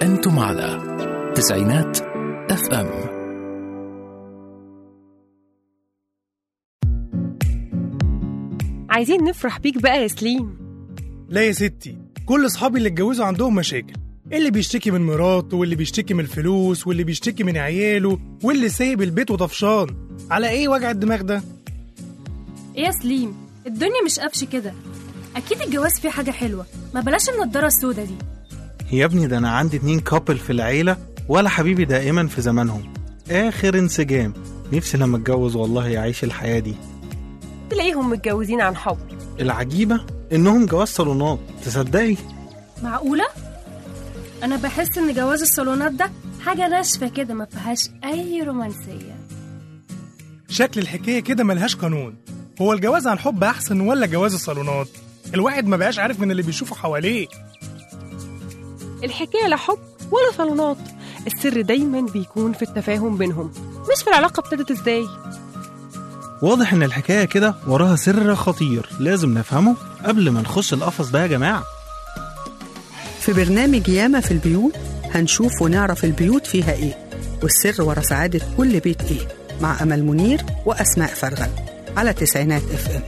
أنتم على تسعينات اف ام عايزين نفرح بيك بقى يا سليم لا يا ستي كل اصحابي اللي اتجوزوا عندهم مشاكل اللي بيشتكي من مراته واللي بيشتكي من الفلوس واللي بيشتكي من عياله واللي سايب البيت وطفشان على ايه وجع الدماغ ده ايه يا سليم الدنيا مش قفش كده اكيد الجواز فيه حاجه حلوه ما بلاش النضاره السودا دي يا ابني ده انا عندي اتنين كابل في العيلة ولا حبيبي دائما في زمانهم اخر انسجام نفسي لما اتجوز والله يعيش الحياة دي تلاقيهم متجوزين عن حب العجيبة انهم جواز صالونات تصدقي معقوله انا بحس ان جواز الصالونات ده حاجه ناشفه كده ما فيهاش اي رومانسيه شكل الحكايه كده ملهاش قانون هو الجواز عن حب احسن ولا جواز الصالونات الواحد ما بقاش عارف من اللي بيشوفه حواليه الحكاية لا حب ولا صالونات السر دايما بيكون في التفاهم بينهم مش في العلاقة ابتدت ازاي واضح ان الحكاية كده وراها سر خطير لازم نفهمه قبل ما نخش القفص ده يا جماعة في برنامج ياما في البيوت هنشوف ونعرف البيوت فيها ايه والسر ورا سعادة كل بيت ايه مع أمل منير وأسماء فرغل على تسعينات اف ام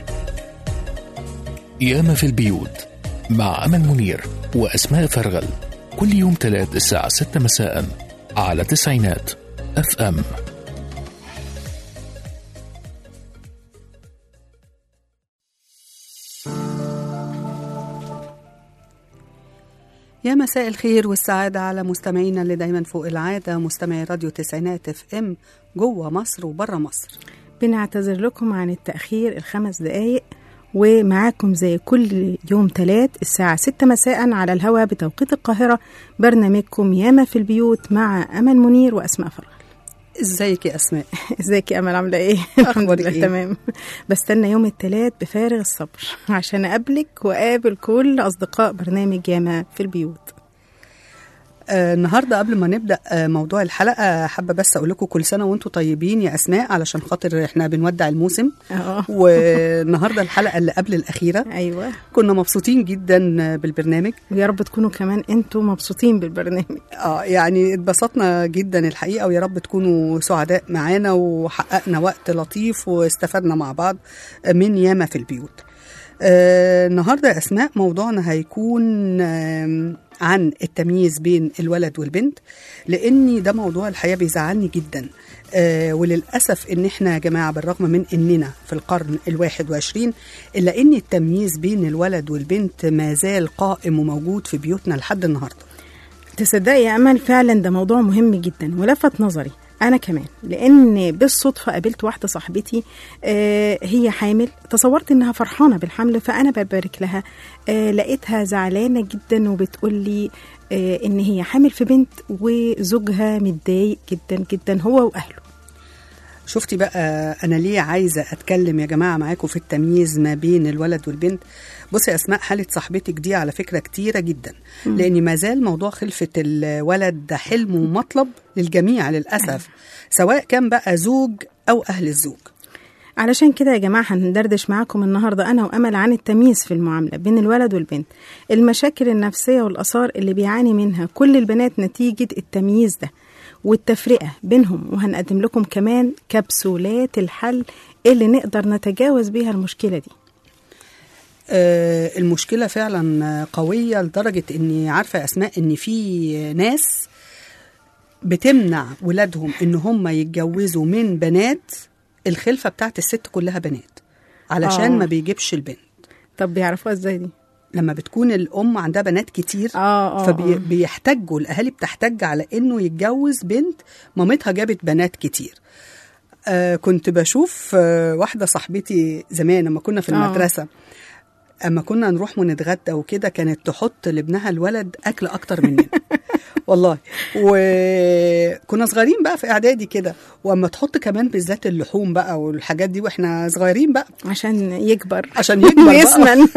ياما في البيوت مع أمل منير وأسماء فرغل كل يوم تلات الساعة 6 مساء على تسعينات اف ام يا مساء الخير والسعادة على مستمعينا اللي دايما فوق العادة مستمعي راديو تسعينات اف ام جوه مصر وبره مصر بنعتذر لكم عن التأخير الخمس دقايق ومعاكم زي كل يوم تلات الساعة ستة مساء على الهواء بتوقيت القاهرة برنامجكم ياما في البيوت مع أمل منير وأسماء فرغل ازيك يا أسماء ازيك يا أمل عاملة ايه؟ الحمد أخبارك لله إيه؟ تمام بستنى يوم التلات بفارغ الصبر عشان أقابلك وأقابل كل أصدقاء برنامج ياما في البيوت آه النهارده قبل ما نبدا آه موضوع الحلقه حابه بس اقول لكم كل سنه وانتم طيبين يا اسماء علشان خاطر احنا بنودع الموسم اه والنهارده الحلقه اللي قبل الاخيره أيوة كنا مبسوطين جدا بالبرنامج ويا رب تكونوا كمان انتوا مبسوطين بالبرنامج اه يعني اتبسطنا جدا الحقيقه ويا رب تكونوا سعداء معانا وحققنا وقت لطيف واستفدنا مع بعض من ياما في البيوت آه النهارده يا اسماء موضوعنا هيكون آم، عن التمييز بين الولد والبنت لاني ده موضوع الحقيقه بيزعلني جدا آه وللاسف ان احنا يا جماعه بالرغم من اننا في القرن الواحد وعشرين الا ان التمييز بين الولد والبنت ما زال قائم وموجود في بيوتنا لحد النهارده تصدقي يا امل فعلا ده موضوع مهم جدا ولفت نظري انا كمان لان بالصدفه قابلت واحده صاحبتي آه هي حامل تصورت انها فرحانه بالحمل فانا ببارك لها آه لقيتها زعلانه جدا وبتقول لي آه ان هي حامل في بنت وزوجها متضايق جدا جدا هو واهله شفتي بقى انا ليه عايزه اتكلم يا جماعه معاكم في التمييز ما بين الولد والبنت بصي يا اسماء حاله صاحبتك دي على فكره كتيره جدا لان ما زال موضوع خلفه الولد ده حلم ومطلب للجميع للاسف سواء كان بقى زوج او اهل الزوج علشان كده يا جماعة هندردش معاكم النهاردة أنا وأمل عن التمييز في المعاملة بين الولد والبنت المشاكل النفسية والآثار اللي بيعاني منها كل البنات نتيجة التمييز ده والتفرقة بينهم وهنقدم لكم كمان كبسولات الحل اللي نقدر نتجاوز بيها المشكلة دي آه، المشكلة فعلا قوية لدرجة اني عارفة يا اسماء ان في ناس بتمنع ولادهم ان هم يتجوزوا من بنات الخلفة بتاعت الست كلها بنات علشان آه. ما بيجيبش البنت طب بيعرفوها ازاي دي؟ لما بتكون الام عندها بنات كتير اه اه آه. فبيحتجوا الاهالي بتحتج على انه يتجوز بنت مامتها جابت بنات كتير آه كنت بشوف آه واحده صاحبتي زمان لما كنا في آه. المدرسه اما كنا نروح ونتغدى وكده كانت تحط لابنها الولد اكل اكتر مننا والله وكنا صغيرين بقى في اعدادي كده واما تحط كمان بالذات اللحوم بقى والحاجات دي واحنا صغيرين بقى عشان يكبر عشان يكبر بقى. ويسمن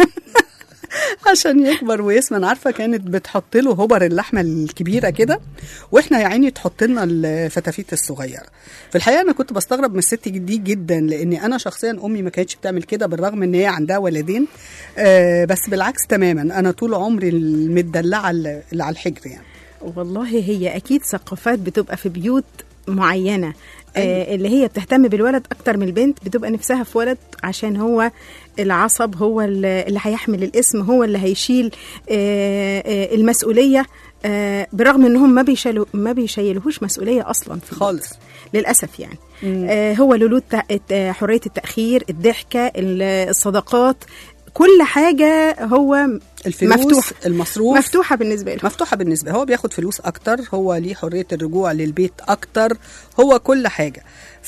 عشان يكبر ويسمن عارفه كانت بتحط له هبر اللحمه الكبيره كده واحنا يا عيني تحط لنا الفتافيت الصغيره في الحقيقه انا كنت بستغرب من الست دي جدا لاني انا شخصيا امي ما كانتش بتعمل كده بالرغم ان هي عندها ولدين آه بس بالعكس تماما انا طول عمري المدلعه اللي على الحجر يعني والله هي اكيد ثقافات بتبقى في بيوت معينه آه اللي هي بتهتم بالولد اكتر من البنت بتبقى نفسها في ولد عشان هو العصب هو اللي اللي هيحمل الاسم هو اللي هيشيل آه آه المسؤوليه آه برغم انهم ما بيشيلوا ما بيشيلوهوش مسؤوليه اصلا في البيت. خالص للاسف يعني آه هو له حريه التاخير الضحكه ال- الصداقات كل حاجه هو الفلوس مفتوح. المصروف مفتوحه بالنسبه له مفتوحة بالنسبة هو بياخد فلوس أكتر هو ليه حرية الرجوع للبيت أكتر هو كل حاجة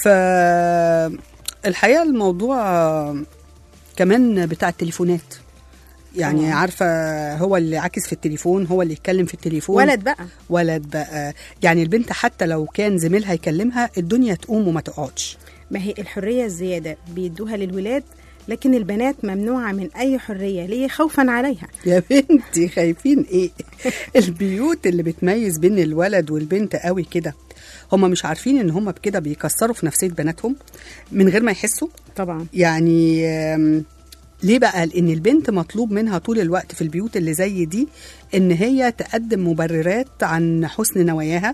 فالحقيقة الموضوع كمان بتاع التليفونات يعني آه. عارفة هو اللي عاكس في التليفون هو اللي يتكلم في التليفون ولد بقى ولد بقى يعني البنت حتى لو كان زميلها يكلمها الدنيا تقوم وما تقعدش ما هي الحريه الزياده بيدوها للولاد لكن البنات ممنوعه من اي حريه ليه خوفا عليها يا بنتي خايفين ايه البيوت اللي بتميز بين الولد والبنت قوي كده هما مش عارفين ان هما بكده بيكسروا في نفسيه بناتهم من غير ما يحسوا طبعا يعني آم، ليه بقى لان البنت مطلوب منها طول الوقت في البيوت اللي زي دي ان هي تقدم مبررات عن حسن نواياها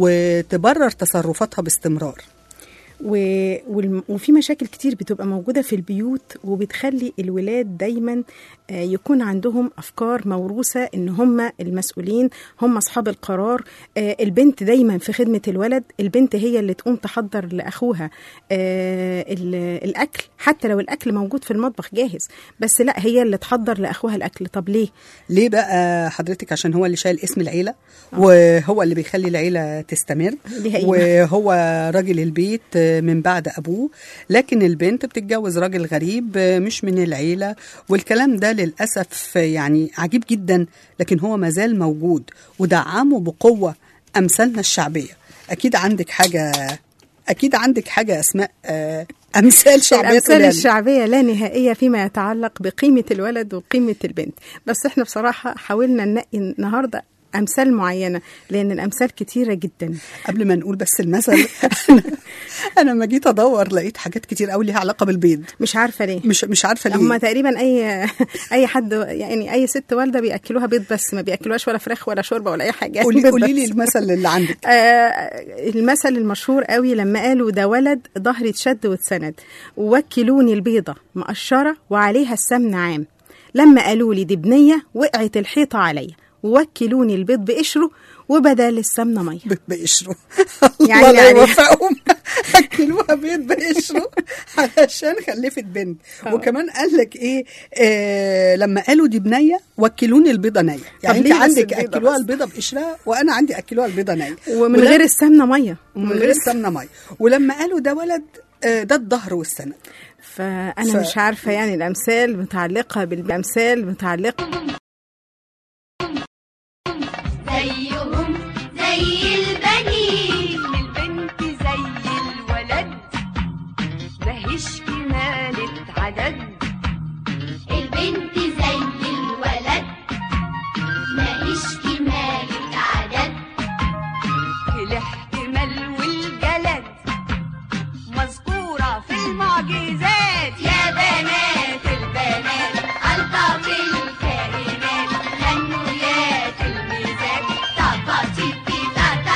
وتبرر تصرفاتها باستمرار و... والم- وفي مشاكل كتير بتبقى موجودة في البيوت وبتخلي الولاد دايما آه، يكون عندهم أفكار موروثة إن هم المسؤولين هم أصحاب القرار آه، البنت دايما في خدمة الولد البنت هي اللي تقوم تحضر لأخوها آه، ال- الأكل حتى لو الأكل موجود في المطبخ جاهز بس لا هي اللي تحضر لأخوها الأكل طب ليه؟ ليه بقى حضرتك عشان هو اللي شايل اسم العيلة وهو اللي بيخلي العيلة تستمر ليها قيمة. وهو راجل البيت من بعد أبوه لكن البنت بتتجوز راجل غريب مش من العيلة والكلام ده للأسف يعني عجيب جدا لكن هو مازال موجود ودعمه بقوة أمثالنا الشعبية أكيد عندك حاجة أكيد عندك حاجة أسماء آه، أمثال شعبية الأمثال تقولها لي. الشعبية لا نهائية فيما يتعلق بقيمة الولد وقيمة البنت بس احنا بصراحة حاولنا ننقي النهاردة أمثال معينة لأن الأمثال كتيرة جدا قبل ما نقول بس المثل أنا- انا لما جيت ادور لقيت حاجات كتير قوي ليها علاقه بالبيض مش عارفة ليه مش مش عارفه هم ليه تقريبا اي اي حد يعني اي ست والده بياكلوها بيض بس ما بياكلوهاش ولا فراخ ولا شوربه ولا اي حاجه قولي بيض قولي لي بس. المثل اللي عندك آه المثل المشهور قوي لما قالوا ده ولد ظهري اتشد واتسند ووكلوني البيضه مقشره وعليها السمن عام لما قالوا لي دي بنيه وقعت الحيطه عليا ووكلوني البيض بقشره وبدل السمنه ميه بيض بقشره يعني- الله لا يعني- يوفقهم اكلوها بيض بقشره علشان خلفت بنت وكمان قال لك ايه آه لما قالوا دي بنيه وكلوني البيضه نيه يعني انت ليه بس عندك البيضة اكلوها بس؟ البيضه بقشرها وانا عندي اكلوها البيضه نيه ومن ولا- غير السمنه ميه ومن غير السمنه ميه ولما قالوا ده ولد آه، ده الظهر والسند فانا ف- مش عارفه يعني الامثال متعلقه بالامثال متعلقه زيهم زي البنين البنت زي الولد ماهيش كمالة عدد البنت زي الولد ماهيش كمالة عدد الاحتمال والجلد مذكورة في المعجزات يا بنات البنات ألطف الكائنات غنوا يا تلميذات تابا تيكي تاتا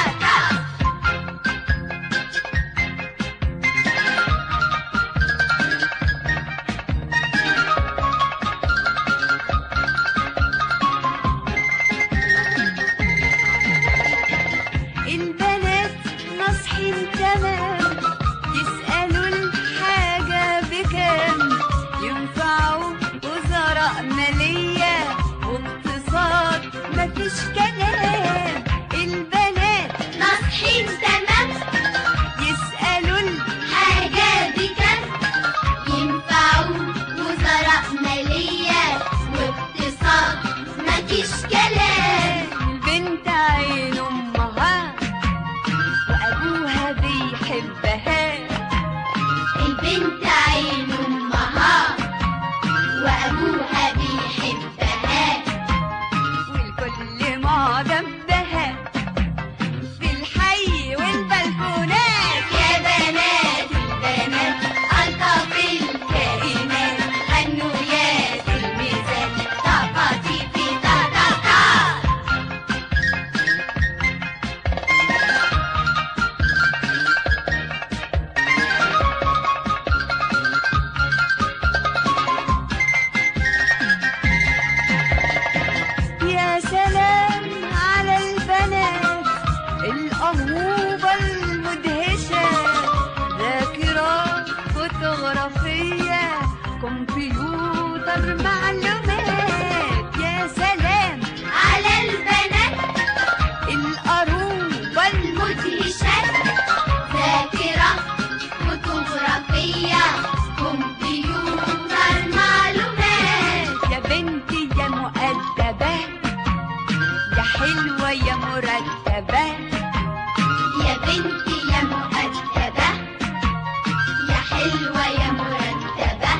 يا مرتبة يا بنتي يا مؤدبة يا حلوة يا مرتبة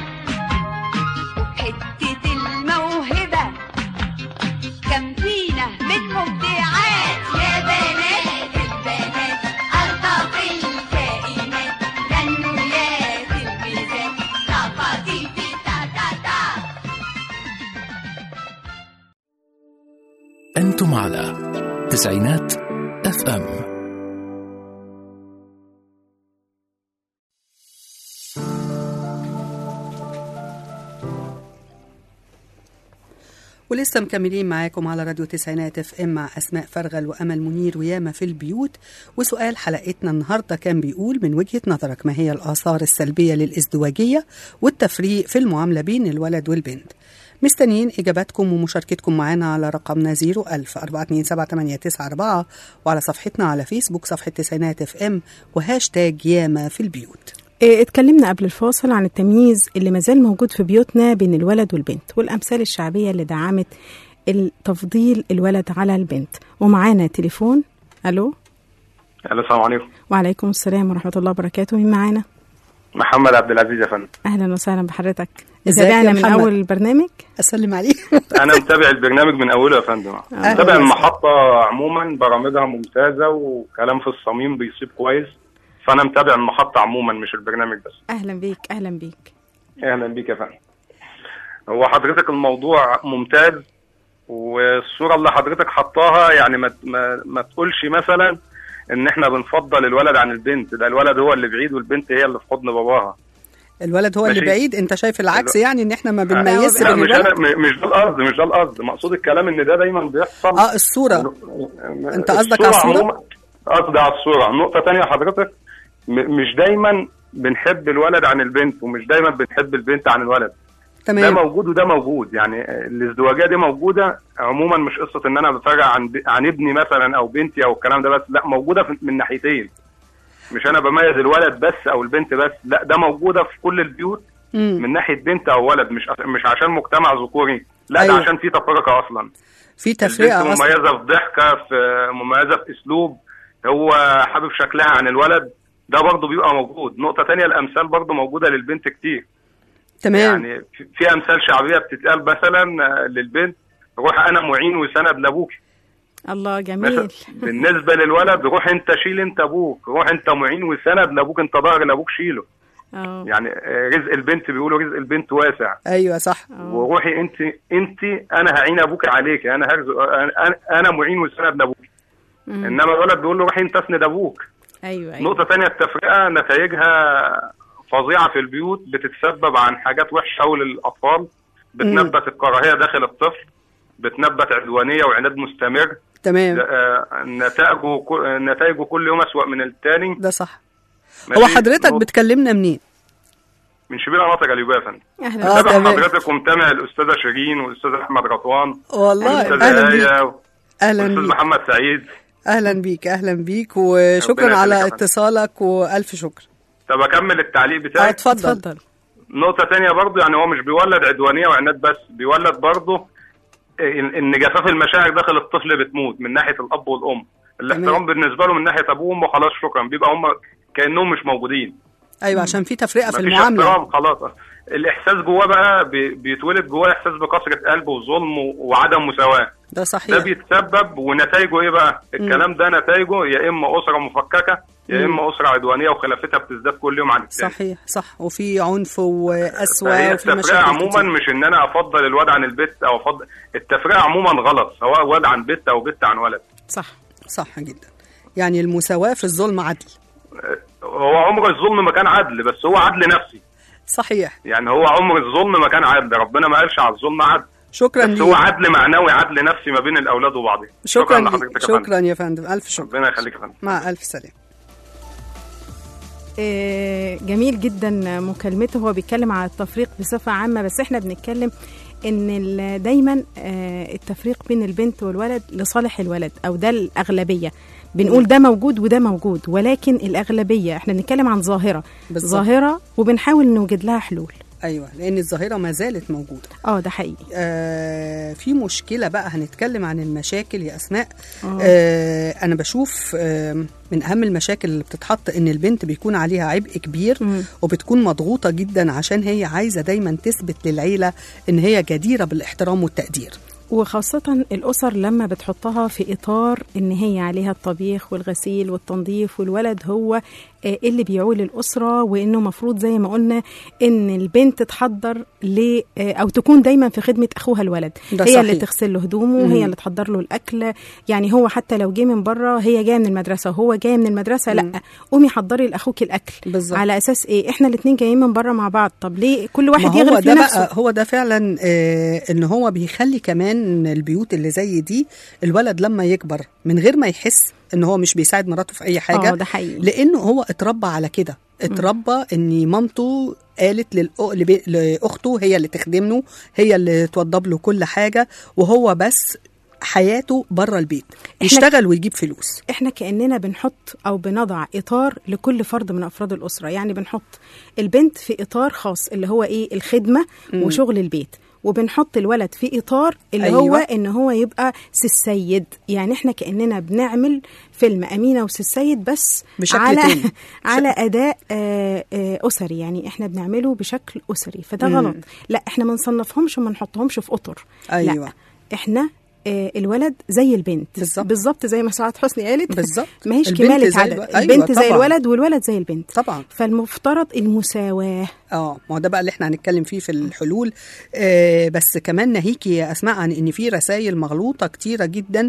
وحتة الموهبة كم فينا من مبدعات يا بنات البنات ألطف الكائنات غنوا يا تلميذات طبطي في تا تا تا أنتم على تسعينات اف ام ولسه مكملين معاكم على راديو تسعينات اف ام مع اسماء فرغل وامل منير وياما في البيوت وسؤال حلقتنا النهارده كان بيقول من وجهه نظرك ما هي الاثار السلبيه للازدواجيه والتفريق في المعامله بين الولد والبنت مستنيين اجاباتكم ومشاركتكم معانا على رقمنا 01000 427 وعلى صفحتنا على فيسبوك صفحه تسعينات اف ام وهاشتاج ياما في البيوت إيه، اتكلمنا قبل الفاصل عن التمييز اللي مازال موجود في بيوتنا بين الولد والبنت والأمثال الشعبية اللي دعمت تفضيل الولد على البنت ومعانا تليفون ألو السلام عليكم وعليكم السلام ورحمة الله وبركاته مين معانا محمد عبد العزيز يا فندم أهلا وسهلا بحضرتك ازيك يا تابعنا من محمد؟ أول البرنامج اسلم عليك انا متابع البرنامج من اوله يا فندم أهلا متابع وسهلا. المحطه عموما برامجها ممتازه وكلام في الصميم بيصيب كويس فانا متابع المحطه عموما مش البرنامج بس أهلا بيك أهلا بيك اهلا بيك يا فندم هو حضرتك الموضوع ممتاز والصوره اللي حضرتك حطاها يعني ما ما, ما تقولش مثلا ان احنا بنفضل الولد عن البنت ده الولد هو اللي بعيد والبنت هي اللي في حضن باباها الولد هو اللي ماشي. بعيد انت شايف العكس الو- يعني ان احنا ما بنميزش لا بين مش الولد انا م- مش ده القصد مش ده القصد مقصود الكلام ان ده دايما بيحصل اه الصوره أنت قصدك على الصورة؟ عموما- قصدي على الصورة نقطة تانية حضرتك م- مش دايما بنحب الولد عن البنت ومش دايما بنحب البنت عن الولد ده تمام موجود وده موجود يعني الازدواجية دي موجودة عموما مش قصة ان انا بفرق عن ب... عن ابني مثلا او بنتي او الكلام ده بس لا موجودة في... من ناحيتين مش انا بميز الولد بس او البنت بس لا ده موجودة في كل البيوت مم. من ناحية بنت او ولد مش مش عشان مجتمع ذكوري لا أيوة. ده عشان في تفرقة اصلا في تفرقه البنت اصلا مميزه في ضحكه في مميزه في اسلوب هو حابب شكلها عن الولد ده برضه بيبقى موجود نقطه تانية الامثال برضه موجوده للبنت كتير تمام يعني في- في امثال شعبيه بتتقال مثلا آه، للبنت روح انا معين وسند لابوك الله مثلا جميل بالنسبه للولد روح انت شيل انت ابوك روح انت معين وسند لابوك انت ظهر لابوك شيله اه يعني آه، رزق البنت بيقولوا رزق البنت واسع ايوه صح آه. وروحي انت انت انا هعين ابوك عليك انا هرزق أنا- انا معين وسند لابوك مم. انما الولد بيقول له روح انت اسند ابوك أيوه أيوه نقطه ثانيه التفرقه نتائجها فظيعه في البيوت بتتسبب عن حاجات وحشه قوي للاطفال بتنبت الكراهيه داخل الطفل بتنبت عدوانيه وعناد مستمر تمام آه، نتائجه كو- نتائجه كل يوم اسوأ من الثاني ده صح هو حضرتك بتكلمنا منين من شبيل مناطق اليوبيه يا فندم أهلا آه، متابع تمام. حضرتك ومتابع الاستاذه شيرين والاستاذ احمد رضوان والله والاستاذه اهلا بيك ايه اهلا والاستاذ بيك محمد سعيد اهلا بيك اهلا بيك وشكرا ربنا على يخليك يا فندم. اتصالك والف شكر طب اكمل التعليق اه بتاعي اتفضل اتفضل نقطة تانية برضو يعني هو مش بيولد عدوانية وعناد بس بيولد برضو ان إن جفاف المشاعر داخل الطفل بتموت من ناحية الأب والأم الاحترام بالنسبة له من ناحية أبوه وأمه خلاص شكرا بيبقى هم كأنهم مش موجودين ايوه عشان في تفرقه في مفيش المعامله احترام خلاص الإحساس جواه بقى بي- بيتولد جواه إحساس بكثرة قلب وظلم و- وعدم مساواة ده ده صحيح بيتسبب ونتائجه ايه بقى؟ الكلام ده نتائجه يا اما اسره مفككه يا مم. اما اسره عدوانيه وخلافتها بتزداد كل يوم عن الثاني صحيح صح وفي عنف وقسوه فهي وفي التفرقه مشاكل عموما كتير. مش ان انا افضل الواد عن البت او افضل التفرقه عموما غلط سواء واد عن بت او بت عن ولد صح صح جدا يعني المساواه في الظلم عدل هو عمر الظلم ما كان عدل بس هو عدل نفسي صحيح يعني هو عمر الظلم ما كان عدل ربنا ما قالش على الظلم عدل شكرا بس هو ليك عدل معنوي عدل نفسي ما بين الاولاد وبعضهم شكرا ليك لحضرتك يا فندم. شكرا يا فندم الف شكر ربنا يخليك يا فندم مع الف سلامه آه، جميل جدا مكالمته هو بيتكلم على التفريق بصفة عامة بس احنا بنتكلم ان ال- دايما آه، التفريق بين البنت والولد لصالح الولد او ده الاغلبية بنقول ده موجود وده موجود ولكن الاغلبية احنا بنتكلم عن ظاهرة بالظبط. ظاهرة وبنحاول نوجد لها حلول ايوه لان الظاهره ما زالت موجوده اه ده حقيقي آه في مشكله بقى هنتكلم عن المشاكل يا اسماء آه. آه انا بشوف آه من اهم المشاكل اللي بتتحط ان البنت بيكون عليها عبء كبير مم. وبتكون مضغوطه جدا عشان هي عايزه دايما تثبت للعيله ان هي جديره بالاحترام والتقدير وخاصة الأسر لما بتحطها في إطار إن هي عليها الطبيخ والغسيل والتنظيف والولد هو آه، اللي بيعول الأسرة وإنه مفروض زي ما قلنا إن البنت تحضر ل آه، أو تكون دايما في خدمة أخوها الولد ده هي صحيح. اللي تغسل له هدومه مم. هي اللي تحضر له الأكل يعني هو حتى لو جه من بره هي جاية من المدرسة وهو جاي من المدرسة لا قومي حضري لأخوك الأكل بالظبط. على أساس إيه إحنا الاتنين جايين من بره مع بعض طب ليه كل واحد ما هو يغرف ده لنفسه بقى هو ده فعلا آه ان هو بيخلي كمان البيوت اللي زي دي الولد لما يكبر من غير ما يحس ان هو مش بيساعد مراته في اي حاجه اه ده حقيقي لانه هو اتربى على كده اتربى ان مامته قالت للأ... لبي- لاخته هي اللي تخدمه هي اللي توضب له كل حاجه وهو بس حياته بره البيت يشتغل ويجيب فلوس احنا كاننا بنحط او بنضع اطار لكل فرد من افراد الاسره يعني بنحط البنت في اطار خاص اللي هو ايه الخدمه مم. وشغل البيت وبنحط الولد في اطار اللي أيوة. أيوة. هو ان هو يبقى سي السيد يعني احنا كاننا بنعمل فيلم امينه وسي السيد بس بشكل على تاني. على اداء آه، آه، اسري يعني احنا بنعمله بشكل اسري فده مم. غلط لا احنا ما نصنفهمش وما نحطهمش في اطر ايوه لا احنا آه، الولد زي البنت بالظبط. بالظبط زي ما سعاد حسني قالت بالظبط ما هيش البنت كمالة زي عدد الو- أيوة البنت زي طبعاً. الولد والولد زي البنت طبعا فالمفترض المساواة اه ما هو ده بقى اللي احنا هنتكلم فيه في الحلول آه بس كمان ناهيكي يا اسماء عن ان في رسائل مغلوطه كتيره جدا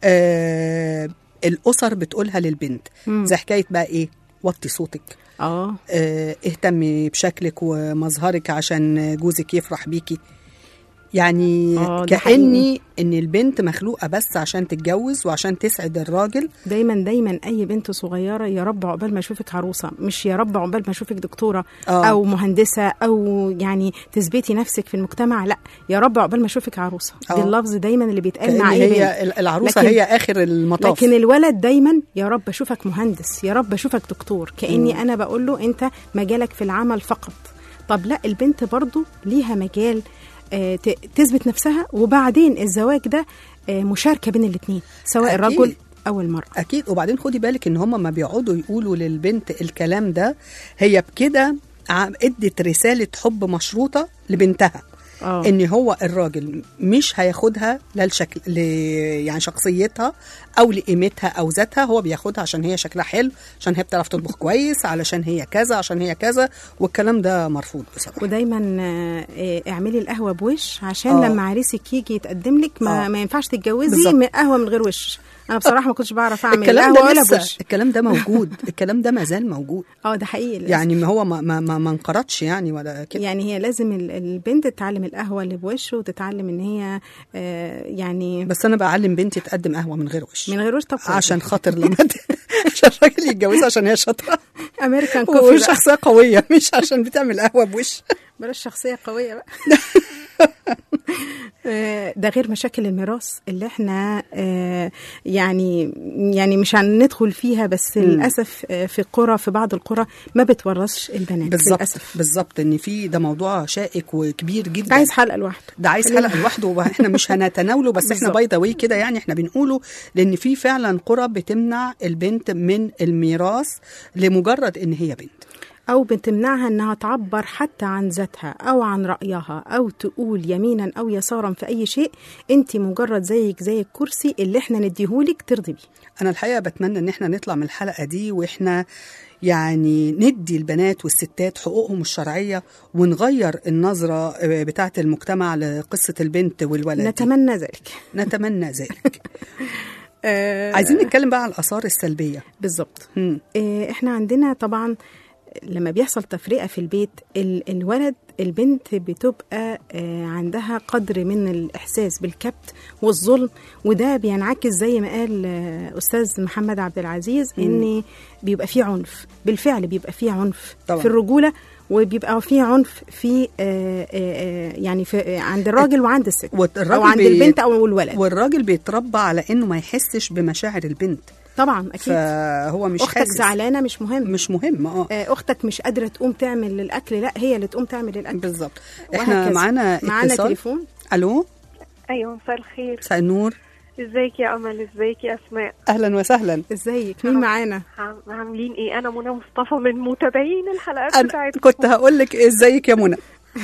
آه الاسر بتقولها للبنت مم. زي حكايه بقى ايه وطي صوتك اه آه اهتمي بشكلك ومظهرك عشان جوزك يفرح بيكي يعني آه، ده كأني ان البنت مخلوقه بس عشان تتجوز وعشان تسعد الراجل دايما دايما اي بنت صغيره يا رب عقبال ما اشوفك عروسه مش يا رب عقبال ما اشوفك دكتوره آه. او مهندسه او يعني تثبتي نفسك في المجتمع لا يا رب عقبال ما اشوفك عروسه آه. دي اللفظ دايما اللي بيتقال كأن مع اي بنت هي العروسه لكن- هي اخر المطاف لكن الولد دايما يا رب اشوفك مهندس يا رب اشوفك دكتور كاني مم. انا بقول له انت مجالك في العمل فقط طب لا البنت برضو ليها مجال آه، ت- تثبت نفسها وبعدين الزواج ده آه، مشاركه بين الاثنين سواء أكيد. الرجل او المراه اكيد وبعدين خدي بالك ان هم ما بيقعدوا يقولوا للبنت الكلام ده هي بكده عم- ادت رساله حب مشروطه لبنتها اه ان هو الراجل مش هياخدها لا لشكل ل... يعني شخصيتها او لقيمتها او ذاتها هو بياخدها عشان هي شكلها حلو عشان هي بتعرف تطبخ كويس علشان هي كذا عشان هي كذا والكلام ده مرفوض بصراحه ودايما آه، آه، اعملي القهوه بوش عشان آه. لما عريسك يجي يتقدم لك ما, آه. ما ينفعش تتجوزي بالظبط. من قهوه من غير وش انا بصراحه ما كنتش بعرف اعمل الكلام القهوه ده ولا لسه بوش الكلام ده موجود الكلام ده ما زال موجود اه ده حقيقي للأسف. يعني ما هو ما ما ما, ما انقرضش يعني ولا كده يعني هي لازم ال- البنت تتعلم القهوه اللي بوش وتتعلم ان هي آه، يعني بس انا بعلم بنتي تقدم قهوه من غير وش من غير وش طب كويس. عشان خاطر لما ت... عشان الراجل يتجوزها عشان هي شاطره امريكان كوفي بقى. وشخصيه قويه مش عشان بتعمل قهوه بوش بلاش شخصيه قويه بقى آه، ده غير مشاكل الميراث اللي احنا آه، يعني يعني مش هندخل فيها بس مم. للاسف آه، في قرى في بعض القرى ما بتورثش البنات بالظبط للاسف بالظبط ان في ده موضوع شائك وكبير جدا ده عايز حلقه لوحده ده عايز حلقه لوحده واحنا مش هنتناوله بس احنا بالظبط. باي ذا واي كده يعني احنا بنقوله لان في فعلا قرى بتمنع البنت من الميراث لمجرد ان هي بنت أو بتمنعها إنها تعبر حتى عن ذاتها أو عن رأيها أو تقول يمينا أو يسارا في أي شيء أنت مجرد زيك زي الكرسي اللي إحنا نديهولك ترضي بيه انا الحقيقه بتمنى ان احنا نطلع من الحلقه دي واحنا يعني ندي البنات والستات حقوقهم الشرعيه ونغير النظره آه، بتاعه المجتمع لقصه البنت والولد دي. نتمنى ذلك نتمنى ذلك آه عايزين نتكلم بقى على الاثار السلبيه بالظبط مم. آه إحنا عندنا طبعا لما بيحصل تفرقة في البيت ال- الولد البنت بتبقى آه، عندها قدر من الإحساس بالكبت والظلم وده بينعكس زي ما قال آه، أستاذ محمد عبد العزيز إن بيبقى فيه عنف بالفعل بيبقى فيه عنف طبعاً. في الرجولة وبيبقى في عنف في آه، آه، آه، يعني في عند الراجل وعند الست والراجل او عند بي- البنت او الولد والراجل بيتربى على انه ما يحسش بمشاعر البنت طبعا اكيد فهو مش اختك حاسس زعلانه مش مهم مش مهم اه آه، اختك مش قادره تقوم تعمل الاكل لا هي اللي تقوم تعمل الاكل بالظبط احنا وهكذا. معانا معانا اتصال تليفون الو ايوه مساء الخير مساء النور ازيك يا امل ازيك يا اسماء اهلا وسهلا ازيك مين معانا عم- عاملين ايه انا منى مصطفى من متابعين الحلقات انا بتاعتكم كنت هقول لك ازيك يا منى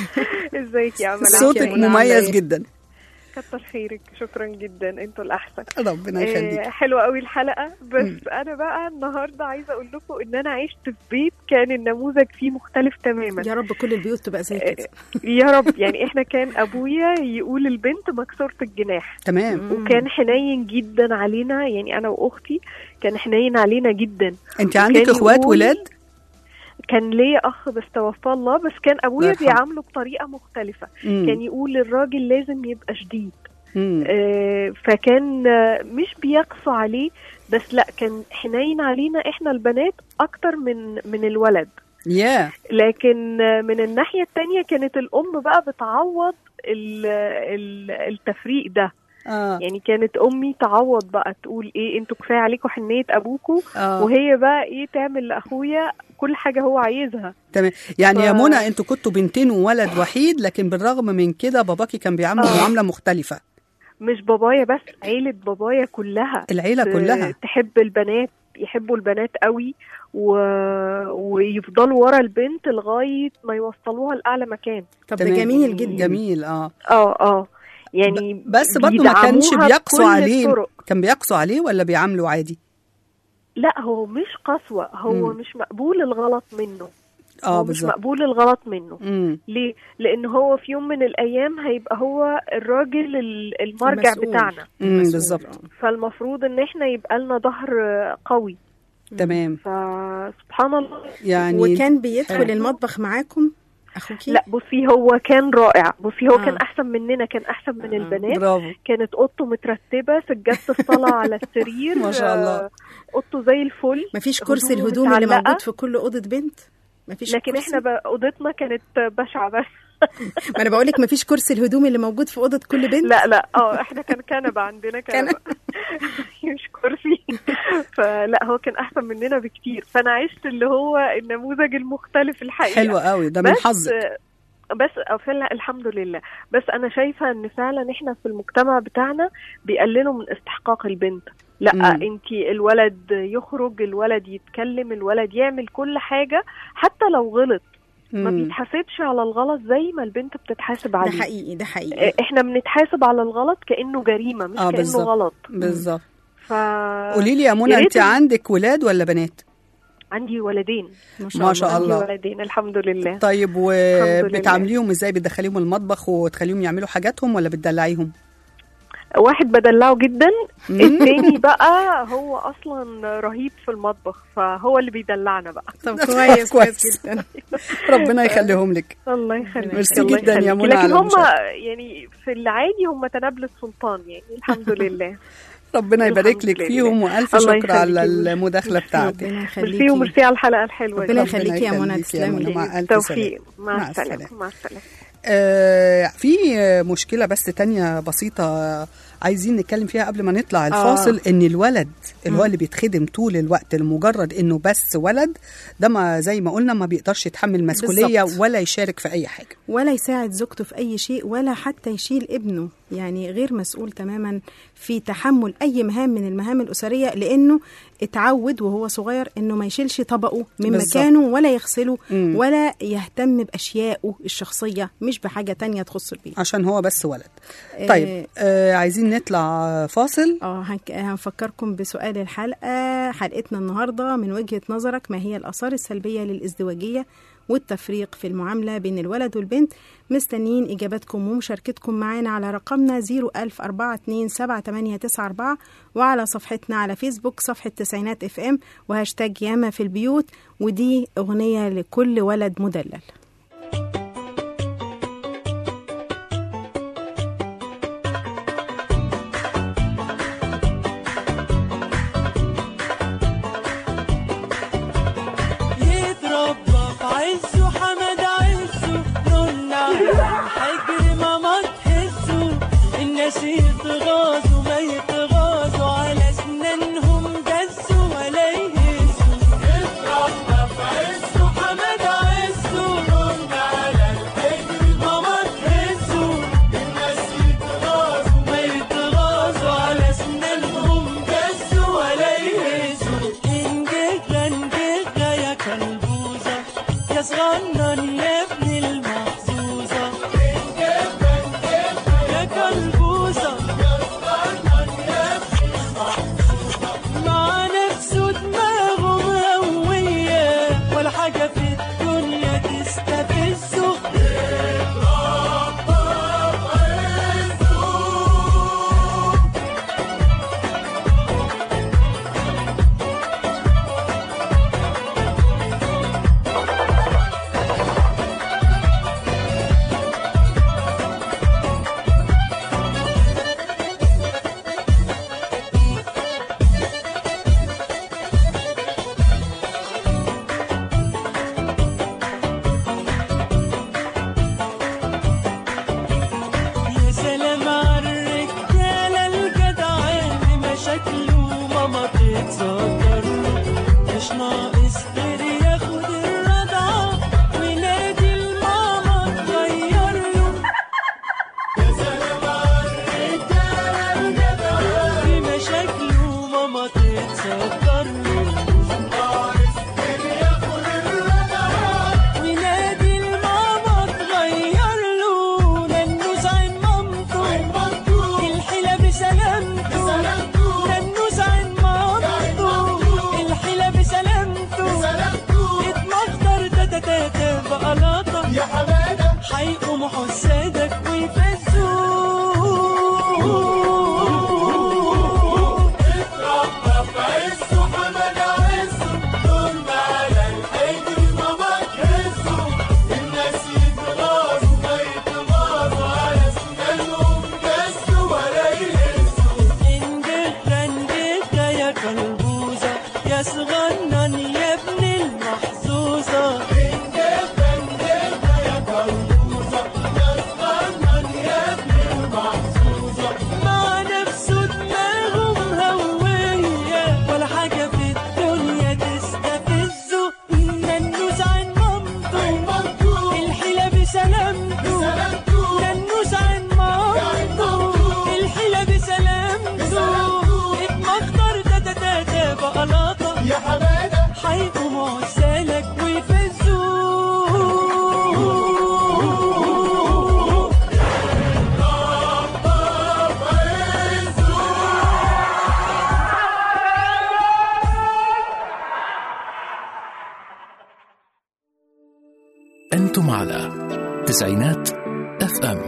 ازيك يا امل صوتك عاملة إيه؟ مميز جدا كتر خيرك شكرا جدا انتوا الاحسن ربنا آه، يخليك حلوه قوي الحلقه بس انا بقى النهارده عايزه اقول لكم ان انا عشت في بيت كان النموذج فيه مختلف تماما يا رب كل البيوت تبقى زي كده يا رب يعني احنا كان ابويا يقول البنت مكسوره الجناح تمام وكان حنين جدا علينا يعني انا واختي كان حنين علينا جدا انت عندك وكان اخوات يقول- ولاد كان ليا اخ بس توفى الله بس كان الله ابويا يرحمه. بيعامله بطريقه مختلفه مم. كان يقول الراجل لازم يبقى شديد مم. آه، فكان آه، مش بيقسو عليه بس لا كان حنين علينا احنا البنات اكتر من من الولد يا لكن آه، من الناحيه التانية كانت الام بقى بتعوض ال- ال- التفريق ده اه يعني كانت امي تعوض بقى تقول ايه انتوا كفايه عليكم حنيه ابوكوا اه وهي بقى ايه تعمل لاخويا كل حاجه هو عايزها تمام يعني يا ف- منى انتوا كنتوا بنتين وولد وحيد لكن بالرغم من كده باباكي كان بيعامل آه. معامله مختلفه مش بابايا بس عيلة بابايا كلها العيله ت- كلها تحب البنات يحبوا البنات قوي و... ويفضلوا ورا البنت لغاية ما يوصلوها لأعلى مكان طب ده تمام. جميل جدا جميل اه اه اه يعني بس برضه ما كانش بيدعموها بيقسوا بكل عليه الطرق. كان بيقسوا عليه ولا بيعاملوا عادي لا هو مش قسوة هو مم. مش مقبول الغلط منه اه هو مش بالظبط مقبول الغلط منه امم ليه؟ لأن هو في يوم من الأيام هيبقى هو الراجل ال- المرجع المسؤول. بتاعنا امم مسؤول. بالظبط فالمفروض إن احنا يبقى لنا ظهر قوي تمام فسبحان الله يعني وكان بيدخل حلو. المطبخ معاكم اخوكي لا بصي هو كان رائع بصي هو آه. كان احسن مننا كان احسن من آه. البنات برافو كانت اوضته مترتبه سجاده الصلاه على السرير ما شاء الله. آه، اوضته زي الفل مفيش كرسي هدومه الهدوم اللي متعلقة. موجود في كل اوضه بنت مفيش لكن كرسي؟ احنا بقى اوضتنا كانت بشعه بس ما انا بقول لك مفيش كرسي الهدوم اللي موجود في اوضه كل بنت لا لا اه احنا كان كنبه عندنا كنبه مش كرسي فلا هو كان احسن مننا بكتير فانا عشت اللي هو النموذج المختلف الحقيقه حلو قوي ده من بس حظك بس فعلا الحمد لله بس انا شايفه ان فعلا احنا في المجتمع بتاعنا بيقللوا من استحقاق البنت لا مم. انت الولد يخرج الولد يتكلم الولد يعمل كل حاجه حتى لو غلط ما مم. بيتحاسبش على الغلط زي ما البنت بتتحاسب ده عليه حقيقي ده حقيقي اه، احنا بنتحاسب على الغلط كانه جريمه مش اه كانه بالظبط غلط بالظبط ف قولي لي يا منى يا انت ريت- عندك ولاد ولا بنات عندي ولدين ما شاء عندي الله ولدين الحمد لله طيب الحمد لله. وبتعامليهم ازاي بتدخليهم المطبخ وتخليهم يعملوا حاجاتهم ولا بتدلعيهم واحد بدلعه جدا مم. التاني بقى هو اصلا رهيب في المطبخ فهو اللي بيدلعنا بقى طب كويس كويس. كويس جدا ربنا يخليهم لك الله يخليك ميرسي الله جدا يا يخليك. منى لكن على هم المشاركة. يعني في العادي هم تنابل السلطان يعني الحمد لله ربنا يبارك الحمد لك لله. فيهم والف الله شكر على يخليكي. المداخله بتاعتك ربنا ميرسي يخليكي وميرسي على الحلقه الحلوه ربنا دي يخليكي يا منى يخليكي يا منى. تسلمي مع الف توفيق سلامه مع مع السلامه السلامة. مع السلامه آه في مشكله بس تانية بسيطه عايزين نتكلم فيها قبل ما نطلع الفاصل ان الولد اللي هو اللي بيتخدم طول الوقت لمجرد انه بس ولد ده ما زي ما قلنا ما بيقدرش يتحمل مسؤوليه بالظبط. ولا يشارك في اي حاجه ولا يساعد زوجته في أي شيء ولا حتى يشيل ابنه يعني غير مسؤول تماما في تحمل أي مهام من المهام الأسرية لأنه اتعود وهو صغير أنه ما يشيلش طبقه من بالظبط. مكانه ولا يغسله مم. ولا يهتم بأشيائه الشخصية مش بحاجة تانية تخص البيت عشان هو بس ولد آه، طيب آه عايزين نطلع فاصل اه هنك- هنفكركم بسؤال الحلقة حلقتنا النهاردة من وجهة نظرك ما هي الآثار السلبية للازدواجية والتفريق في المعاملة بين الولد والبنت مستنيين إجاباتكم ومشاركتكم معنا على رقمنا 010427894 وعلى صفحتنا على فيسبوك صفحة تسعينات اف ام وهاشتاج ياما في البيوت ودي أغنية لكل ولد مدلل يتربى في عز وحمد تتصدر مش ناقص غير ياخد الرضعة وينادي الماما تغير له يا سلام على في مشاكله ماما تتصدر له وينادي الماما تغير له ننوس عين مامته الحيلة بسلامته ننوس عين مامته الحيلة بسلامته اتمخضر تاتا تاتا بقلاطة يا حمادة هيقوموا حسادك ويفزوه اتربى في عزه حمادة عزه طول ما على الحجر ماما تهزه الناس يتغاظوا ما يتغاظوا على سنانهم كسوا ولا يهزوا اندهرا اندهرا يا كلبوزة يا صغنن يا ابن المحظوظة اندهرا اندهرا يا كلبوزة يا صغنن يا ابن المحظوظة مع نفسه دماغه مهوية ولا حاجة في الدنيا تستفزه ننوس عن مامته الحيلة بسلامته ننوس عن مامته الحيلة بسلامته اتمخضر تاتا تاتا بقلاطة يا حمادة هيقوموا عسالك ويفزوه أنتم على تسعينات اف ام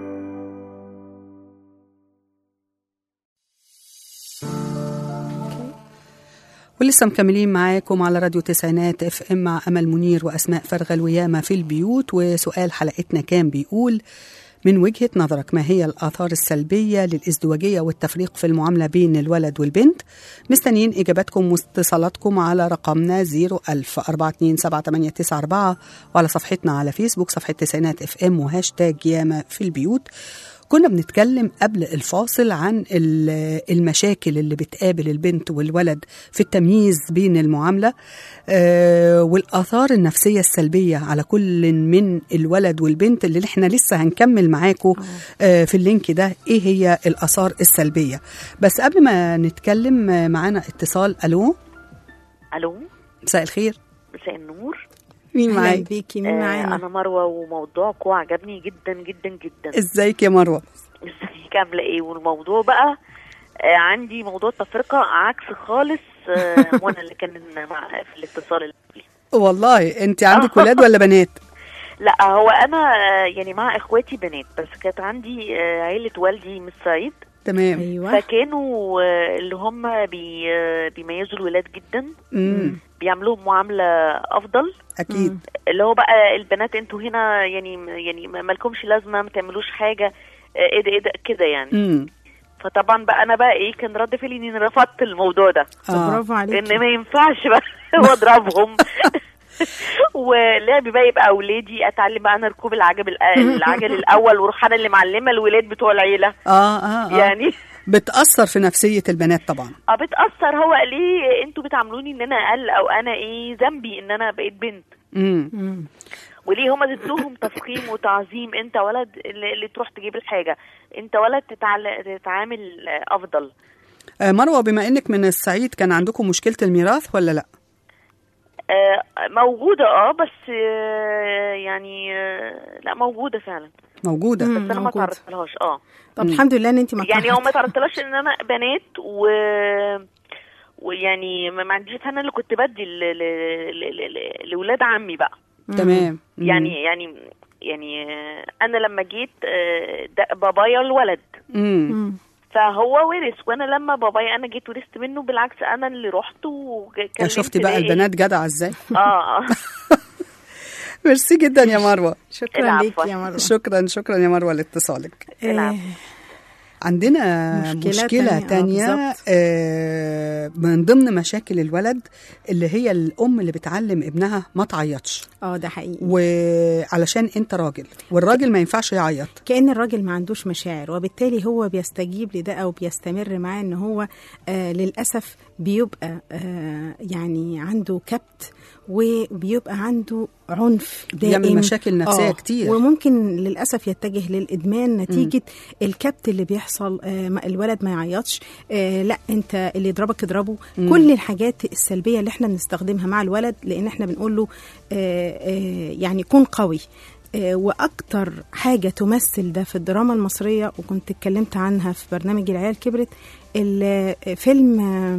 ولسه مكملين معاكم على راديو تسعينات اف ام مع امل منير واسماء فرغل وياما في البيوت وسؤال حلقتنا كان بيقول من وجهة نظرك ما هي الآثار السلبية للإزدواجية والتفريق في المعاملة بين الولد والبنت مستنيين إجاباتكم واتصالاتكم على رقمنا 01000 427 وعلى صفحتنا على فيسبوك صفحة تسعينات اف ام وهاشتاج ياما في البيوت كنا بنتكلم قبل الفاصل عن ال- المشاكل اللي بتقابل البنت والولد في التمييز بين المعاملة آه، والآثار النفسية السلبية على كل من الولد والبنت اللي احنا لسه هنكمل معاكم آه، في اللينك ده ايه هي الآثار السلبية بس قبل ما نتكلم آه، معانا اتصال ألو الو مساء الخير مساء النور مين أهلاً معايا بيكي مين آه معانا انا مروه وموضوعكم عجبني جدا جدا جدا ازيك يا مروة ازيك عامله ايه والموضوع بقى آه عندي موضوع التفرقه عكس خالص آه وانا اللي كان مع في الاتصال اللي قبلي. والله انت عندك ولاد ولا بنات لا هو انا آه يعني مع اخواتي بنات بس كانت عندي آه عيله والدي من الصعيد تمام ايوه فكانوا آه اللي هم بي آه بيميزوا الولاد جدا امم بيعملوهم معامله افضل اكيد اللي هو بقى البنات انتوا هنا يعني يعني ما مالكمش لازمه ما تعملوش حاجه آه، ايه ده ايه ده كده يعني امم فطبعا بقى انا بقى ايه كان رد فعلي اني رفضت الموضوع ده طب آه. برافو عليكي ان ما ينفعش بقى واضربهم ولعبي بقى يبقى اولادي اتعلم بقى انا ركوب العجل العجل الاول واروح انا اللي معلمه الولاد بتوع العيله اه اه, آه. يعني بتأثر في نفسية البنات طبعا اه بتاثر هو ليه انتوا بتعاملوني ان انا اقل او انا ايه ذنبي ان انا بقيت بنت امم مم. وليه هما ادوهم تفخيم وتعظيم انت ولد اللي اللي تروح تجيب الحاجه انت ولد تتعل... تتعامل آه، افضل آه مروة بما انك من الصعيد كان عندكم مشكلة الميراث ولا لا آه، موجوده اه بس آه، يعني آه، لا موجوده فعلا موجودة مم. بس انا ما موجودة. تعرضت لهاش اه طب الحمد لله ان انت ما يعني هو ما تعرضتي. تعرضتلهاش ان انا بنات و ويعني ما ما عنديش انا اللي كنت بدي ل... ل... ل... ل... لولاد عمي بقى تمام مم. يعني يعني يعني آه، انا لما جيت آه، ده بابايا الولد مم. مم. فهو ورث وانا لما بابايا انا جيت ورثت منه بالعكس انا اللي رحت وكلمت شفتي بقى إيه- البنات جدعة ازاي اه اه ميرسي جدا يا مروة شكرا العفو. ليك يا مروه شكرا شكرا يا مروة لاتصالك آه، عندنا مشكلة مشكلة, تانية، تانية, آه، تانية بالظبط. آه من ضمن مشاكل الولد اللي هي الأم اللي بتعلم ابنها ما تعيطش اه ده حقيقي وعلشان انت راجل والراجل ما ينفعش يعيط كأن الراجل ما عندوش مشاعر وبالتالي هو بيستجيب لده أو بيستمر معاه إن هو آه للأسف بيبقى آه يعني عنده كبت وبيبقى عنده عنف دائم بيعمل مشاكل نفسية كتير. وممكن للأسف يتجه للإدمان نتيجة الكبت اللي بيحصل آه ما- الولد ما يعيطش آه لا أنت اللي يضربك اضربه مم. كل الحاجات السلبية اللي احنا بنستخدمها مع الولد لأن احنا بنقول له آه آه يعني كن قوي آه، واكتر حاجه تمثل ده في الدراما المصريه وكنت اتكلمت عنها في برنامج العيال كبرت الفيلم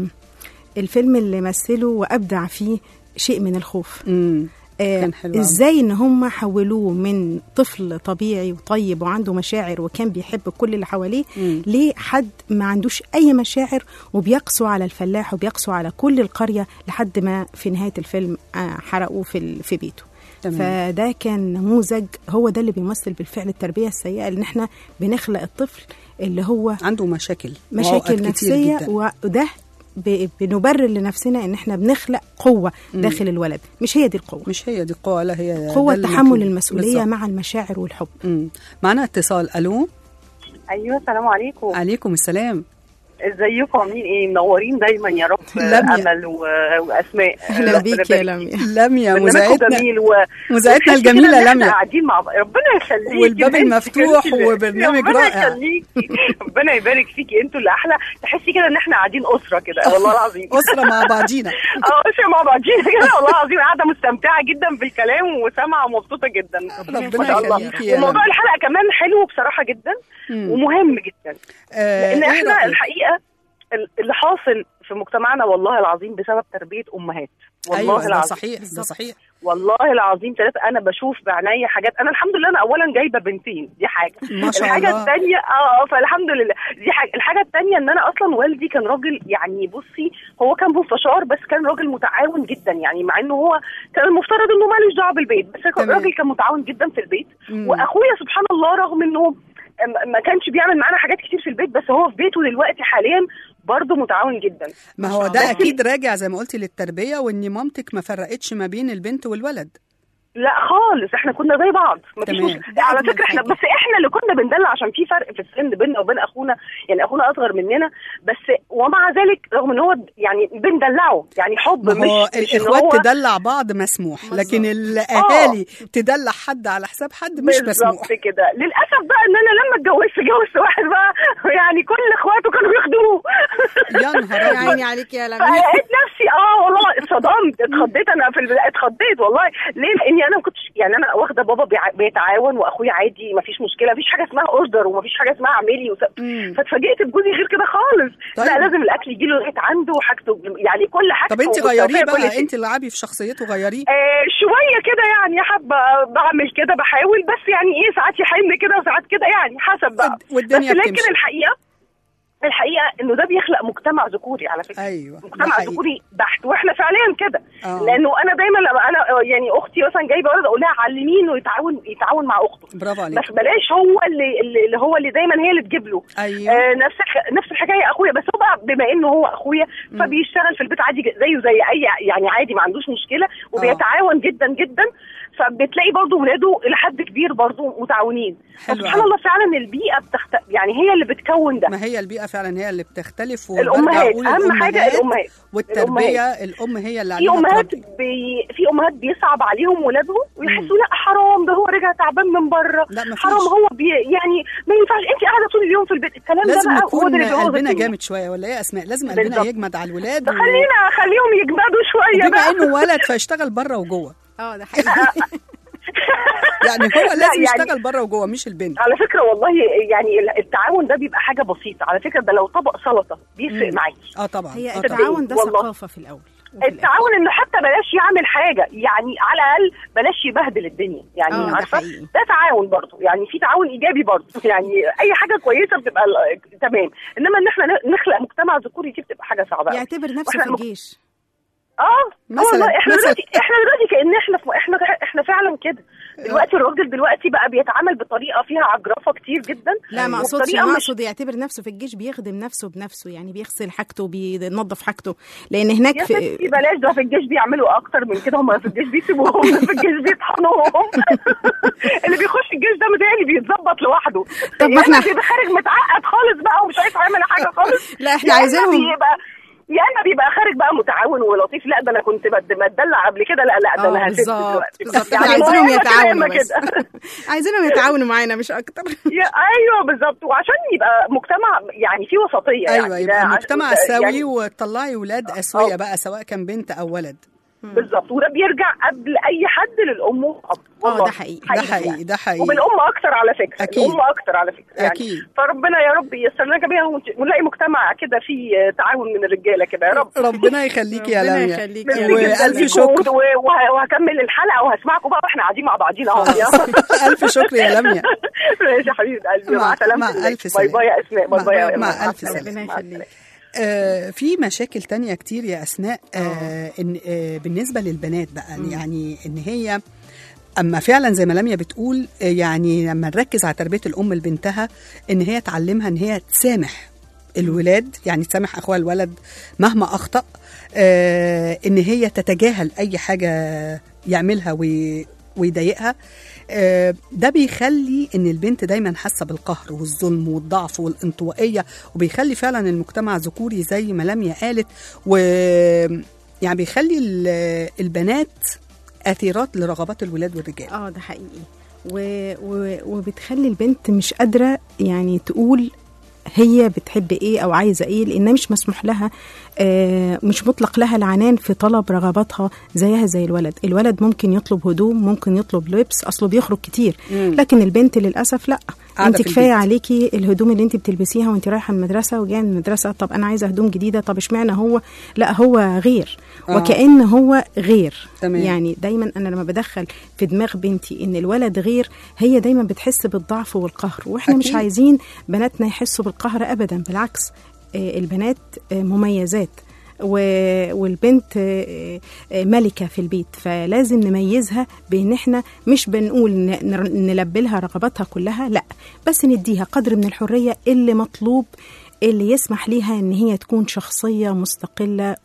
الفيلم اللي مثله وابدع فيه شيء من الخوف امم آه، كان حلو أوي. ازاي ان هم حولوه من طفل طبيعي وطيب وعنده مشاعر وكان بيحب كل اللي حواليه مم. لحد ما عندوش اي مشاعر وبيقسو على الفلاح وبيقسو على كل القريه لحد ما في نهايه الفيلم آه، حرقوه في ال- في بيته تمام. فده كان نموذج هو ده اللي بيمثل بالفعل التربيه السيئه ان احنا بنخلق الطفل اللي هو عنده مشاكل وعقد مشاكل كتير نفسيه جداً. وده ب- بنبرر لنفسنا ان احنا بنخلق قوه مم. داخل الولد مش هي دي القوه مش هي دي القوة لا هي قوه ده تحمل المطلوب. المسؤوليه بالظبط. مع المشاعر والحب مم. معنا اتصال الو ايوه السلام عليكم عليكم السلام ازيكم عاملين ايه منورين دايما يا رب لميا. امل و... واسماء اهلا ربنا بيك يا يبارك لميا لميا برنامجكم مذيعتنا جميل و... مذيعتنا وتحسي كده الجميلة إن إحنا لميا. قاعدين مع بعض ربنا يخليكي والباب بنتي المفتوح كنتي- وبرنامج ربنا رائع. يخليكي ربنا يبارك فيكي انتوا اللي احلى تحسي كده ان احنا قاعدين اسره كده والله العظيم أسرة مع بعضينا اه اسره مع بعضينا كده والله العظيم قاعده مستمتعه جدا بالكلام وسامعه ومبسوطه جدا ربنا ما شاء الله يخليكي يا وموضوع لميا. الحلقه كمان حلو بصراحه جدا مم. ومهم جدا آه، لان إيه احنا رأيك؟ الحقيقه ال- اللي حاصل في مجتمعنا والله العظيم بسبب تربيه امهات والله أيوة ده العظيم صحيح ده صحيح والله العظيم ثلاثة أنا بشوف بعينيا حاجات أنا الحمد لله أنا أولا جايبة بنتين دي حاجة ما شاء الحاجة الله. الثانية اه فالحمد لله دي حاجة الحاجة الثانية إن أنا أصلا والدي كان راجل يعني بصي هو كان مستشار بس كان راجل متعاون جدا يعني مع إنه هو كان المفترض إنه مالوش دعوة بالبيت بس كان تمام. راجل كان متعاون جدا في البيت مم. وأخويا سبحان الله رغم إنه م- ما كانش بيعمل معانا حاجات كتير في البيت بس هو في بيته دلوقتي حاليا برضه متعاون جدا ما هو ده اكيد راجع زي ما قلتي للتربيه وان مامتك ما فرقتش ما بين البنت والولد لا خالص احنا كنا زي بعض مفيش تمام. مشكله على فكره احنا بس احنا اللي كنا بندلع عشان في فرق في السن بيننا وبين اخونا يعني اخونا اصغر مننا بس ومع ذلك رغم ان هو يعني بندلعه يعني حب ما هو مش مش إن الاخوات هو تدلع بعض مسموح لكن الاهالي تدلع حد على حساب حد مش مسموح بالظبط كده للاسف بقى ان انا لما اتجوزت اتجوزت واحد بقى يعني كل اخواته كانوا بيخدموه يا نهار يا عيني عليك يا لميا فلقيت نفسي اه والله اتصدمت اتخضيت انا في البدايه اتخضيت والله ليه؟ لاني انا ما كنتش يعني انا واخده بابا بيع- بيتعاون واخويا عادي ما فيش مشكله ما فيش حاجه اسمها اوردر وما فيش حاجه اسمها اعملي وس... فاتفاجئت بجوزي غير كده خالص طيب. لا لازم الاكل يجي له لغايه عنده وحاجته يعني كل حاجته طب انت والتوفيق غيريه كل بقى شيء. انت اللي لعبي في شخصيته غيريه آه شويه كده يعني حابه بعمل كده بحاول بس يعني ايه ساعات يحن كده وساعات كده يعني حسب بقى والدنيا بس لكن بتمشي. الحقيقه الحقيقه انه ده بيخلق مجتمع ذكوري على فكره ايوه ده مجتمع حقيقي. ذكوري بحت واحنا فعليا كده آه. لانه انا دايما لما انا يعني اختي مثلا جايبه ولد اقول لها علميه انه يتعاون يتعاون مع اخته برافو عليك بس بلاش هو اللي اللي اللي هو اللي دايما هي اللي تجيب له ايوه آه نفس الح- نفس الحكايه اخويا بس هو بقى بما انه هو اخويا فبيشتغل في البيت عادي ج- زيه زي اي يعني عادي ما عندوش مشكله وبيتعاون جدا جدا فبتلاقي برضه ولاده الى حد كبير برضه متعاونين حلو سبحان أوي. الله فعلا البيئه بتخت... يعني هي اللي بتكون ده ما هي البيئه فعلا هي اللي بتختلف وبرجع الامهات أقول اهم حاجه الأمهات الامهات والتربيه الام هي اللي في عليها امهات تربي. بي... في امهات بيصعب عليهم ولادهم ويحسوا لا حرام ده هو رجع تعبان من بره لا مفيش. حرام هو بي... يعني ما ينفعش انت قاعده طول اليوم في البيت الكلام لازم ده بقى هو نكون ده اللي بيبوظ قلبنا الدنيا. جامد شويه ولا ايه يا اسماء لازم قلبنا بالظبط. يجمد على الولاد ده خلينا خليهم يجمدوا شويه بما بقى انه ولد فيشتغل بره وجوه اه ده حقيقي يعني هو لا، لازم يعني- يشتغل بره وجوه مش البنت على فكره والله يعني التعاون ده بيبقى حاجه بسيطه على فكره ده لو طبق سلطه بيفرق مم. معاكي اه طبعا هي آه طبعا. التعاون ده والله. ثقافه في الاول وفي التعاون انه حتى بلاش يعمل حاجه يعني على الاقل بلاش يبهدل الدنيا يعني آه، ده عارفه حقيقي. ده تعاون برضه يعني في تعاون ايجابي برضه يعني اي حاجه كويسه بتبقى ال- تمام انما ان احنا ن- نخلق مجتمع ذكوري دي بتبقى حاجه صعبه أوي. يعتبر نفسه وإحنا في المك- الجيش اه مثلاً- مثلا والله احنا مثلاً. دلوقتي احنا دلوقتي كان احنا في احنا احنا فعلا كده دلوقتي الراجل دلوقتي بقى بيتعامل بطريقه فيها عجرفه كتير جدا لا ما اقصدش وبطريقة انا مش- اقصد يعتبر نفسه في الجيش بيخدم نفسه بنفسه يعني بيغسل حاجته بينظف حاجته لان هناك يا في ستي بلاش ده في الجيش بيعملوا اكتر من كده هم في الجيش بيسيبوهم في الجيش بيطحنوهم اللي بيخش الجيش ده متهيألي بيتظبط لوحده طب ما يا إما إحنا- بيبقى خارج متعقد خالص بقى ومش عايز يعمل حاجه خالص لا، إحنا يا إما عايزينهم- بيبقى يا اما بيبقى خارج بقى متعاون ولطيف لا ده انا كنت بد- بتدلع قبل كده لا لا ده اه انا هسد بالظبط دلوقتي بالظبط يعني احنا ما عايزينهم يا إما كده يا يتعاونوا إما بس كده. عايزينهم يتعاونوا معانا مش اكتر يا ايوه بالظبط وعشان يبقى مجتمع يعني فيه وسطيه ايوه يعني ده يبقى عشان- مجتمع سوي يعني وتطلعي ولاد اسويه بقى سواء كان بنت او ولد بالظبط وده بيرجع قبل اي حد للام والاب والله. ده حقيقي. ده حقيقي، ده حقيقي. وبالام اكتر على فكره أكيد. الام اكتر على فكره يعني أكيد. فربنا يا رب ييسر لنا جميعا ونت- ونلاقي مجتمع كده فيه تعاون من الرجاله كده يا رب ربنا يخليكي يا ربنا لميا يخليك ميرسي يا جداً والف ليكم شكر و- وه- وهكمل الحلقه وهسمعكم بقى واحنا قاعدين مع بعضينا اهو يلا. الف شكر يا لميا ماشي يا حبيبه قلبي مع- مع سلامه مع الله. ألف باي سلامة. باي يا اسماء باي مع- باي يا مع إيمان. ألف السلامة. سلامة. مع السلامة. آه، في مشاكل تانية كتير يا أسماء آه إن آه بالنسبة للبنات بقى يعني إن هي أما فعلا زي ما لميا بتقول آه، يعني لما نركز على تربية الأم لبنتها إن هي تعلمها إن هي تسامح الولاد يعني تسامح أخوها الولد مهما أخطأ آه إن هي تتجاهل أي حاجة يعملها وي ويضايقها آه، ده بيخلي ان البنت دايما حاسه بالقهر والظلم والضعف والانطوائيه وبيخلي فعلا المجتمع ذكوري زي ما لميا قالت و يعني بيخلي ال- البنات اثيرات لرغبات الولاد والرجال اه ده حقيقي و... و... وبتخلي البنت مش قادره يعني تقول هي بتحب ايه او عايزه ايه لانها مش مسموح لها آه مش مطلق لها العنان في طلب رغباتها زيها زي الولد الولد ممكن يطلب هدوم ممكن يطلب لبس اصله بيخرج كتير مم. لكن البنت للاسف لا قاعدة انت في كفايه البيت. عليكي الهدوم اللي انت بتلبسيها وانت رايحه المدرسه وجايه من المدرسه طب انا عايزه هدوم جديده طب اشمعنى هو لا هو غير آه. وكأن هو غير تمام. يعني دايما انا لما بدخل في دماغ بنتي ان الولد غير هي دايما بتحس بالضعف والقهر واحنا أكيد. مش عايزين بناتنا يحسوا بالقهر ابدا بالعكس آه، البنات آه، مميزات و- والبنت آه، آه، ملكة في البيت فلازم نميزها بان احنا مش بنقول ن- نر- نلبي لها رغباتها كلها لا بس نديها قدر من الحرية اللي مطلوب اللي يسمح ليها ان هي تكون شخصية مستقلة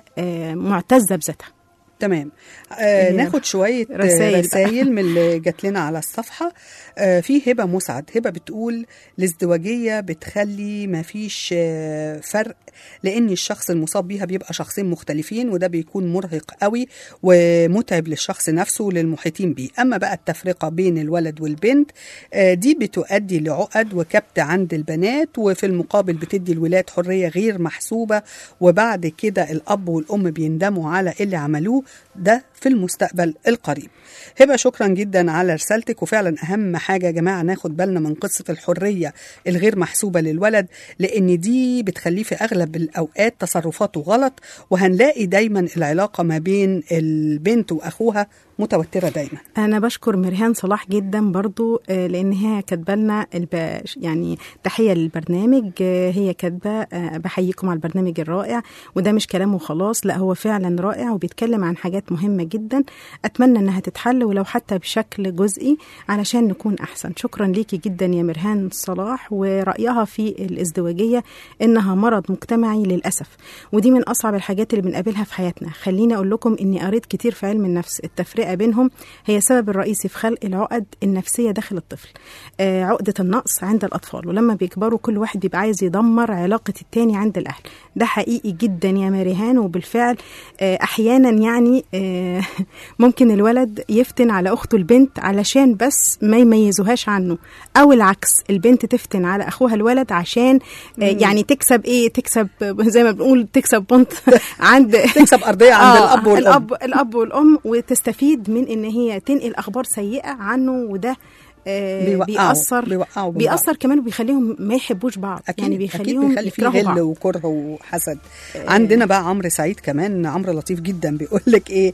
ومعتزة بذاتها تمام آه إيه، ناخد شوية رسايل رسائل, بقى. رسائل من اللي جات لنا على الصفحة آه في هبة مسعد هبة بتقول الازدواجية بتخلي ما فيش آه فرق لأن الشخص المصاب بيها بيبقى شخصين مختلفين وده بيكون مرهق قوي ومتعب للشخص نفسه وللمحيطين بيه أما بقى التفرقة بين الولد والبنت آه دي بتؤدي لعقد وكبت عند البنات وفي المقابل بتدي الولاد حرية غير محسوبة وبعد كده الأب والأم بيندموا على اللي عملوه ده في المستقبل القريب هبة شكرا جدا على رسالتك وفعلا أهم حاجة يا جماعة ناخد بالنا من قصة الحرية الغير محسوبة للولد لأن دي بتخليه في أغلب الأوقات تصرفاته غلط وهنلاقي دايما العلاقة ما بين البنت وأخوها متوترة دايما انا بشكر مرهان صلاح جدا برضو آه، لان هي كاتبه لنا الب... يعني تحيه للبرنامج آه، هي كاتبه آه، بحييكم على البرنامج الرائع وده مش كلام وخلاص لا هو فعلا رائع وبيتكلم عن حاجات مهمه جدا اتمنى انها تتحل ولو حتى بشكل جزئي علشان نكون احسن شكرا ليكي جدا يا مرهان صلاح ورايها في الازدواجيه انها مرض مجتمعي للاسف ودي من اصعب الحاجات اللي بنقابلها في حياتنا خليني اقول لكم اني قريت كتير في علم النفس التفرقه بينهم هي السبب الرئيسي في خلق العقد النفسيه داخل الطفل آه عقده النقص عند الاطفال ولما بيكبروا كل واحد بيبقى عايز يدمر علاقه التاني عند الاهل ده حقيقي جدا يا مريهان وبالفعل آه احيانا يعني آه ممكن الولد يفتن على اخته البنت علشان بس ما يميزوهاش عنه او العكس البنت تفتن على اخوها الولد عشان آه مم. يعني تكسب ايه تكسب زي ما بنقول تكسب بنت عند تكسب أرضية عند الأب والأم. الاب الاب والام وتستفيد من ان هي تنقل اخبار سيئه عنه وده آه، بيوقعوا- بيأثر بيوقعوا من بيأثر كمان وبيخليهم ما يحبوش بعض أكيد يعني أكيد بيخليهم بيخلي فيه يكرهوا غل بعض وكره وحسد عندنا بقى عمرو سعيد كمان عمرو لطيف جدا بيقول لك ايه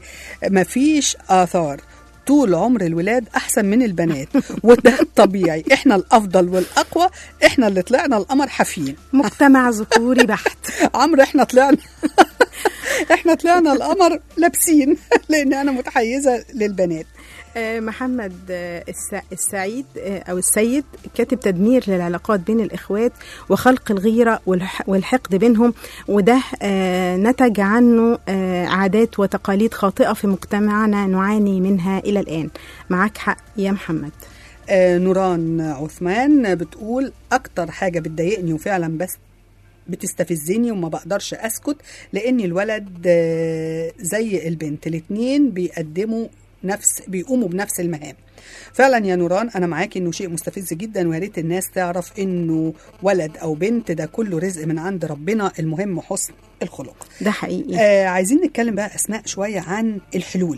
مفيش آثار طول عمر الولاد احسن من البنات وده طبيعي احنا الافضل والاقوى احنا اللي طلعنا القمر حافيين مجتمع ذكوري بحت عمرو احنا طلعنا احنا طلعنا القمر لابسين لان انا متحيزه للبنات آه، محمد آه، السع- السعيد آه، او السيد كاتب تدمير للعلاقات بين الاخوات وخلق الغيره والح- والحقد بينهم وده آه، نتج عنه آه، عادات وتقاليد خاطئه في مجتمعنا نعاني منها الى الان معاك حق يا محمد آه، نوران عثمان بتقول اكتر حاجه بتضايقني وفعلا بس بتستفزني وما بقدرش اسكت لان الولد آه، زي البنت الاتنين بيقدموا نفس بيقوموا بنفس المهام فعلا يا نوران انا معاكي انه شيء مستفز جدا ويا ريت الناس تعرف انه ولد او بنت ده كله رزق من عند ربنا المهم حسن الخلق ده حقيقي آه عايزين نتكلم بقى اسماء شويه عن الحلول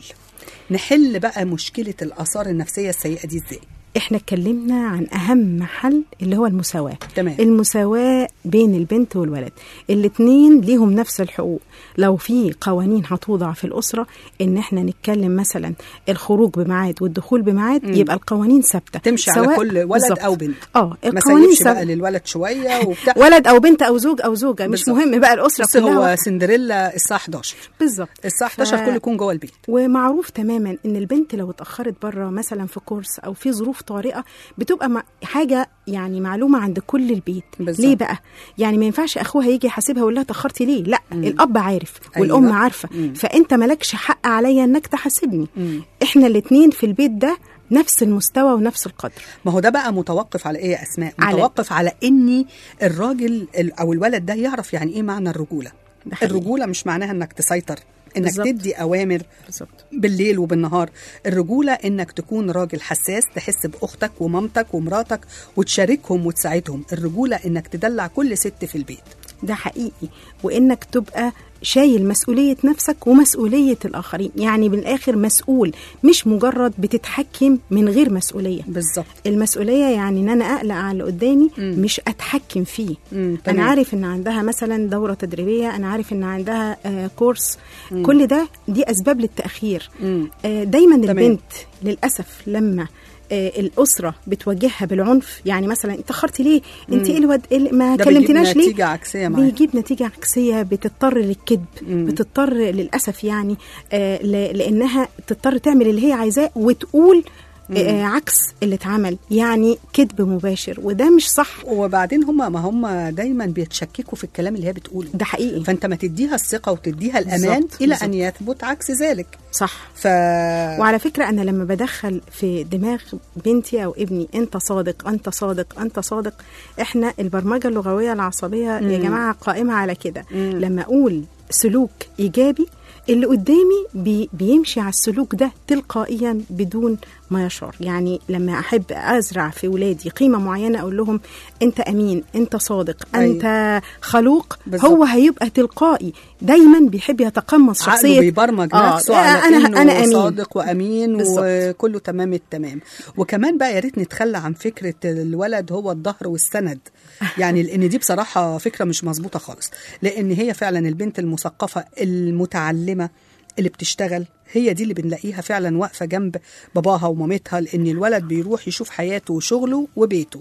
نحل بقى مشكله الاثار النفسيه السيئه دي ازاي احنا اتكلمنا عن اهم حل اللي هو المساواه تمام. المساواه بين البنت والولد الاتنين ليهم نفس الحقوق لو في قوانين هتوضع في الاسره ان احنا نتكلم مثلا الخروج بميعاد والدخول بميعاد مم. يبقى القوانين ثابته تمشي على سواء- كل ولد بالظبط. او بنت اه ما القوانين سيبش بقى ثابته للولد شويه وبتاع ولد او بنت او زوج او زوجه مش بالظبط. مهم بقى الاسره بس كلها هو سندريلا الساعه 11 بالظبط الساعه 11 ف- كله يكون جوه البيت ومعروف تماما ان البنت لو اتاخرت بره مثلا في كورس او في ظروف طارئه بتبقى مع- حاجه يعني معلومه عند كل البيت بالظبط. ليه بقى يعني ما ينفعش اخوها يجي يحاسبها ويقول لها اتاخرتي ليه لا مم. الاب عارف أيوة. والام عارفه مم. فانت مالكش حق عليا انك تحاسبني مم. احنا الاتنين في البيت ده نفس المستوى ونفس القدر ما هو ده بقى متوقف على ايه يا اسماء على- متوقف على اني الراجل ال- او الولد ده يعرف يعني ايه معنى الرجوله ده حقيقي. الرجوله مش معناها انك تسيطر انك بالظبط. تدي اوامر بالظبط بالليل وبالنهار الرجولة انك تكون راجل حساس تحس باختك ومامتك ومراتك وتشاركهم وتساعدهم الرجولة انك تدلع كل ست في البيت ده حقيقي وانك تبقى شايل مسؤولية نفسك ومسؤولية الآخرين يعني بالآخر مسؤول مش مجرد بتتحكم من غير مسؤولية بالظبط المسؤولية يعني ان انا اقلق على اللي قدامي مم. مش اتحكم فيه مم. انا تمام. عارف ان عندها مثلا دورة تدريبية انا عارف ان عندها آه كورس مم. كل ده دي اسباب للتأخير مم. آه دايما تمام. البنت للأسف لما آه الأسرة بتواجهها بالعنف يعني مثلا اتأخرتي ليه؟ انت مم. ايه الواد إيه ما ده بيجيب كلمتناش ليه؟ نتيجة عكسية معاك بيجيب نتيجة عكسية بتضطر للكذب مم. بتضطر للأسف يعني آه ل- لأنها تضطر تعمل اللي هي عايزاه وتقول آه عكس اللي اتعمل يعني كذب مباشر وده مش صح وبعدين هم ما هم دايما بيتشككوا في الكلام اللي هي بتقوله ده حقيقي فانت ما تديها الثقة وتديها الامان بالظبط، الى بالظبط. ان يثبت عكس ذلك صح ف وعلى فكرة أنا لما بدخل في دماغ بنتي أو ابني أنت صادق أنت صادق أنت صادق إحنا البرمجة اللغوية العصبية يا مم. جماعة قائمة على كده مم. لما أقول سلوك إيجابي اللي قدامي بي بيمشي على السلوك ده تلقائيا بدون ما يشعر يعني لما أحب أزرع في ولادي قيمة معينة أقول لهم أنت أمين أنت صادق أيوة. أنت خلوق بالظبط. هو هيبقى تلقائي دايما بيحب يتقمص عقله شخصية بيبرمج آه، نفسه على أنا انه أنا أمين صادق وامين بالظبط. وكله تمام التمام وكمان بقى يا ريت نتخلى عن فكره الولد هو الظهر والسند يعني لان دي بصراحه فكره مش مظبوطه خالص لان هي فعلا البنت المثقفه المتعلمه اللي بتشتغل هي دي اللي بنلاقيها فعلا واقفه جنب باباها ومامتها لان الولد بيروح يشوف حياته وشغله وبيته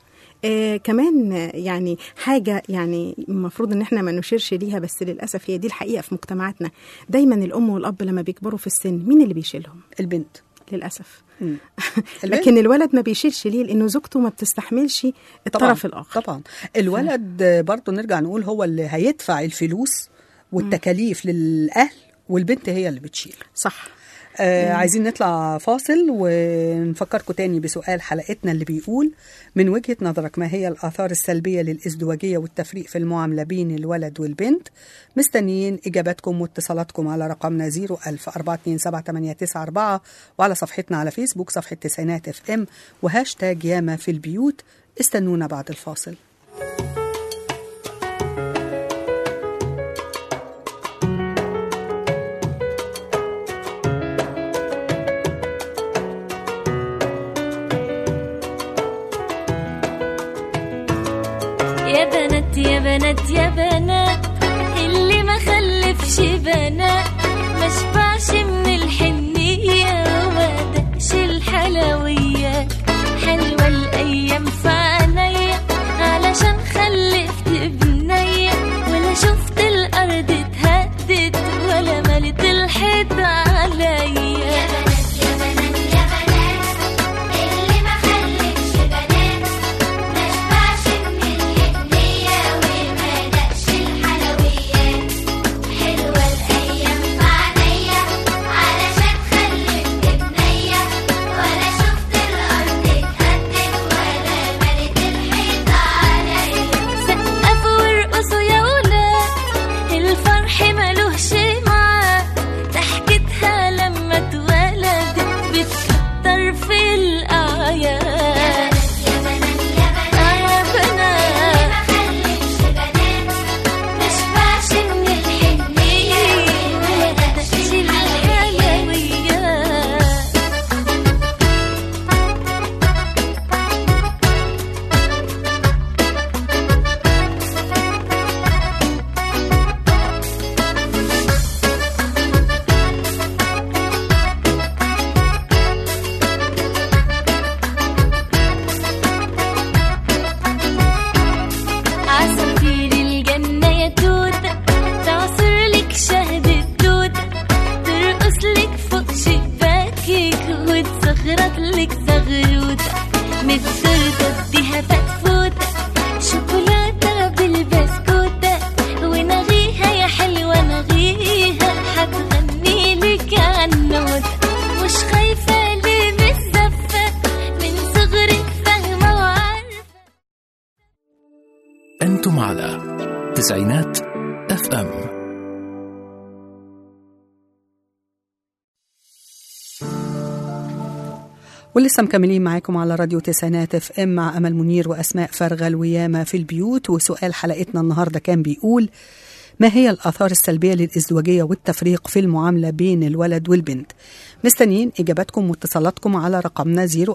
آه كمان آه، يعني حاجة يعني المفروض ان احنا ما نشيرش ليها بس للأسف هي دي الحقيقة في مجتمعاتنا دايما الأم والأب لما بيكبروا في السن مين اللي بيشيلهم؟ البنت للأسف مم. البنت لكن الولد ما بيشيلش ليه لأنه زوجته ما بتستحملش الطرف طبعاً الآخر طبعا الولد برضه نرجع نقول هو اللي هيدفع الفلوس والتكاليف للاهل والبنت هي اللي بتشيل صح آه عايزين نطلع فاصل ونفكركم تاني بسؤال حلقتنا اللي بيقول من وجهة نظرك ما هي الآثار السلبية للإزدواجية والتفريق في المعاملة بين الولد والبنت مستنيين إجاباتكم واتصالاتكم على رقمنا 01000 427 وعلى صفحتنا على فيسبوك صفحة تسعينات اف ام وهاشتاج ياما في البيوت استنونا بعد الفاصل يا بنات يا بنات يا بنات اللي ما خلفش بنات ما شبعش من الحنية وما دقش الحلويات حلوة الأيام في عينيا علشان خلف تسعينات اف ام ولسه مكملين معاكم على راديو تسعينات اف ام مع امل منير واسماء فرغل وياما في البيوت وسؤال حلقتنا النهارده كان بيقول ما هي الاثار السلبيه للازدواجيه والتفريق في المعامله بين الولد والبنت مستنيين اجاباتكم واتصالاتكم على رقمنا 010427894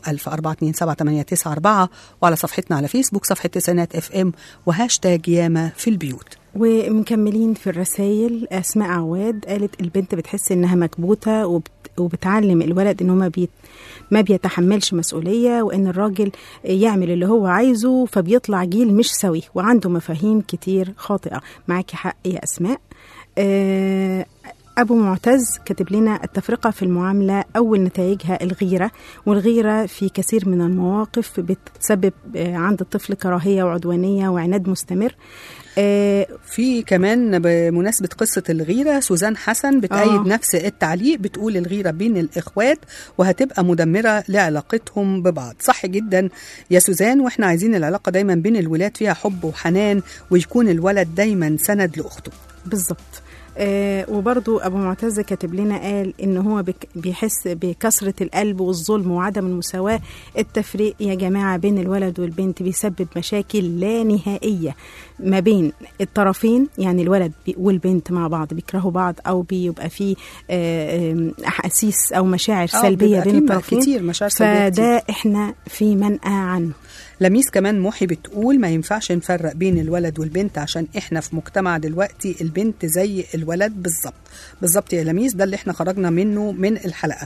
وعلى صفحتنا على فيسبوك صفحه تسعينات اف ام وهاشتاج ياما في البيوت ومكملين في الرسائل اسماء عواد قالت البنت بتحس انها مكبوته وبت وبتعلم الولد ان هو ما بيت ما بيتحملش مسؤوليه وان الراجل يعمل اللي هو عايزه فبيطلع جيل مش سوي وعنده مفاهيم كتير خاطئه معاكي حق يا اسماء آه، أبو معتز كاتب لنا التفرقة في المعاملة أول نتائجها الغيرة والغيرة في كثير من المواقف بتسبب آه، عند الطفل كراهية وعدوانية وعناد مستمر آه، في كمان بمناسبة قصة الغيرة سوزان حسن بتأيد آه. نفس التعليق بتقول الغيرة بين الإخوات وهتبقى مدمرة لعلاقتهم ببعض صح جدا يا سوزان وإحنا عايزين العلاقة دايما بين الولاد فيها حب وحنان ويكون الولد دايما سند لأخته بالظبط آه وبرضو أبو معتز كاتب لنا قال إن هو بك بيحس بكثرة القلب والظلم وعدم المساواة التفريق يا جماعة بين الولد والبنت بيسبب مشاكل لا نهائية ما بين الطرفين يعني الولد بي- والبنت مع بعض بيكرهوا بعض أو بيبقى فيه آه، آم، أحاسيس أو مشاعر آه، سلبية بيبقى بين فيه الطرفين كتير مشاعر سلبية كتير. فده إحنا في منأى عنه لميس كمان محي بتقول ما ينفعش نفرق بين الولد والبنت عشان احنا في مجتمع دلوقتي البنت زي الولد بالظبط بالظبط يا لميس ده اللي احنا خرجنا منه من الحلقة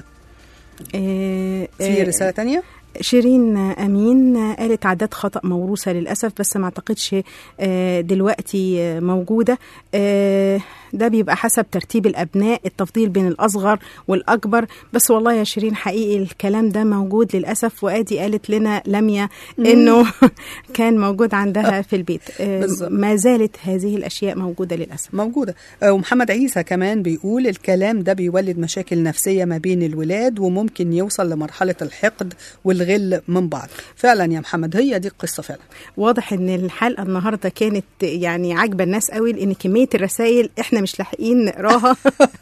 آه، في آه، رسالة تانية شيرين امين قالت عادات خطا موروثه للاسف بس ما اعتقدش آه، دلوقتي آه، موجوده آه، ده بيبقى حسب ترتيب الابناء التفضيل بين الاصغر والاكبر بس والله يا شيرين حقيقي الكلام ده موجود للاسف وادي قالت لنا لميا مم. انه كان موجود عندها في البيت آه، بالظبط. ما زالت هذه الاشياء موجوده للاسف موجودة آه، ومحمد عيسى كمان بيقول الكلام ده بيولد مشاكل نفسية ما بين الولاد وممكن يوصل لمرحلة الحقد والغل من بعض فعلا يا محمد هي دي القصة فعلا واضح ان الحلقه النهارده كانت يعني عاجبه الناس قوي لان كميه الرسائل احنا مش لاحقين نقراها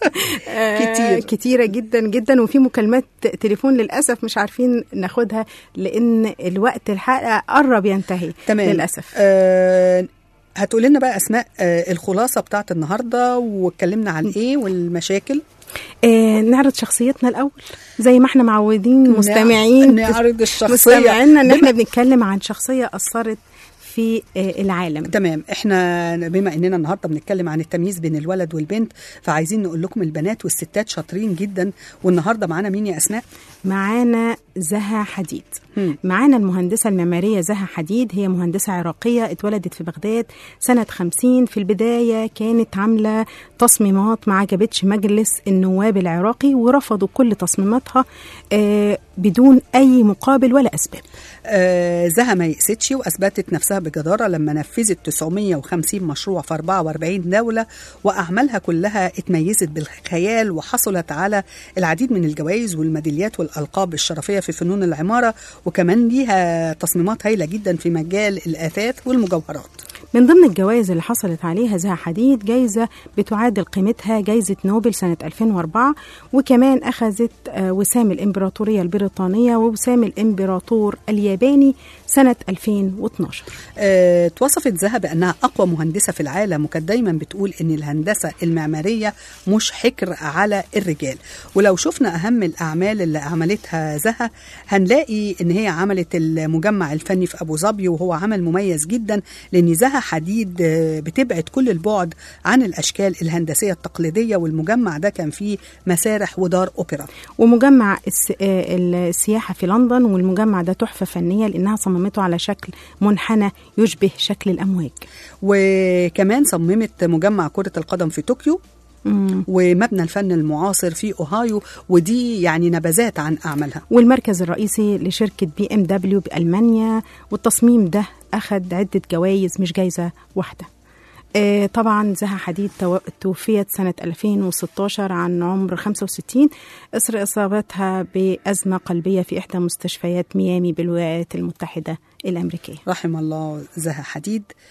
آه، كتير. كتيره جدا جدا وفي مكالمات تليفون للاسف مش عارفين ناخدها لان الوقت الحلقه قرب ينتهي تمام للاسف آه هتقول لنا بقى اسماء آه الخلاصه بتاعت النهارده واتكلمنا عن ايه والمشاكل آه نعرض شخصيتنا الاول زي ما احنا معودين نع- مستمعين نعرض الشخصية. مستمعينا ان بما- احنا بنتكلم عن شخصيه اثرت في آه العالم تمام احنا بما اننا النهارده بنتكلم عن التمييز بين الولد والبنت فعايزين نقول لكم البنات والستات شاطرين جدا والنهارده معانا مين يا اسماء معانا زها حديد معانا المهندسة المعمارية زها حديد هي مهندسة عراقية اتولدت في بغداد سنة 50 في البداية كانت عاملة تصميمات ما عجبتش مجلس النواب العراقي ورفضوا كل تصميماتها آه بدون أي مقابل ولا أسباب آه زها ما يأستش واثبتت نفسها بجداره لما نفذت 950 مشروع في 44 دوله واعمالها كلها اتميزت بالخيال وحصلت على العديد من الجوائز والميداليات والالقاب الشرفيه في فنون العماره وكمان ليها تصميمات هايله جدا في مجال الاثاث والمجوهرات من ضمن الجوائز اللي حصلت عليها زها حديد جايزة بتعادل قيمتها جايزة نوبل سنة 2004 وكمان أخذت آه، وسام الإمبراطورية البريطانية ووسام الإمبراطور الياباني سنة 2012 آه، اتوصفت زها بانها اقوى مهندسه في العالم وكانت دايما بتقول ان الهندسه المعماريه مش حكر على الرجال ولو شفنا اهم الاعمال اللي عملتها زها هنلاقي ان هي عملت المجمع الفني في ابو ظبي وهو عمل مميز جدا لان زها حديد آه، بتبعد كل البعد عن الاشكال الهندسيه التقليديه والمجمع ده كان فيه مسارح ودار اوبرا ومجمع الس- آه، السياحة في لندن والمجمع ده تحفة فنية لأنها صممته على شكل منحنى يشبه شكل الأمواج وكمان صممت مجمع كره القدم في طوكيو مم. ومبنى الفن المعاصر في اوهايو ودي يعني نبذات عن اعمالها والمركز الرئيسي لشركة بي ام دبليو بألمانيا والتصميم ده أخذ عدة جوائز مش جايزة واحدة آه، طبعا زها حديد تو- توفيت سنة 2016 عن عمر 65 إثر إصابتها بأزمة قلبية في إحدى مستشفيات ميامي بالولايات المتحدة الأمريكية رحم الله زها حديد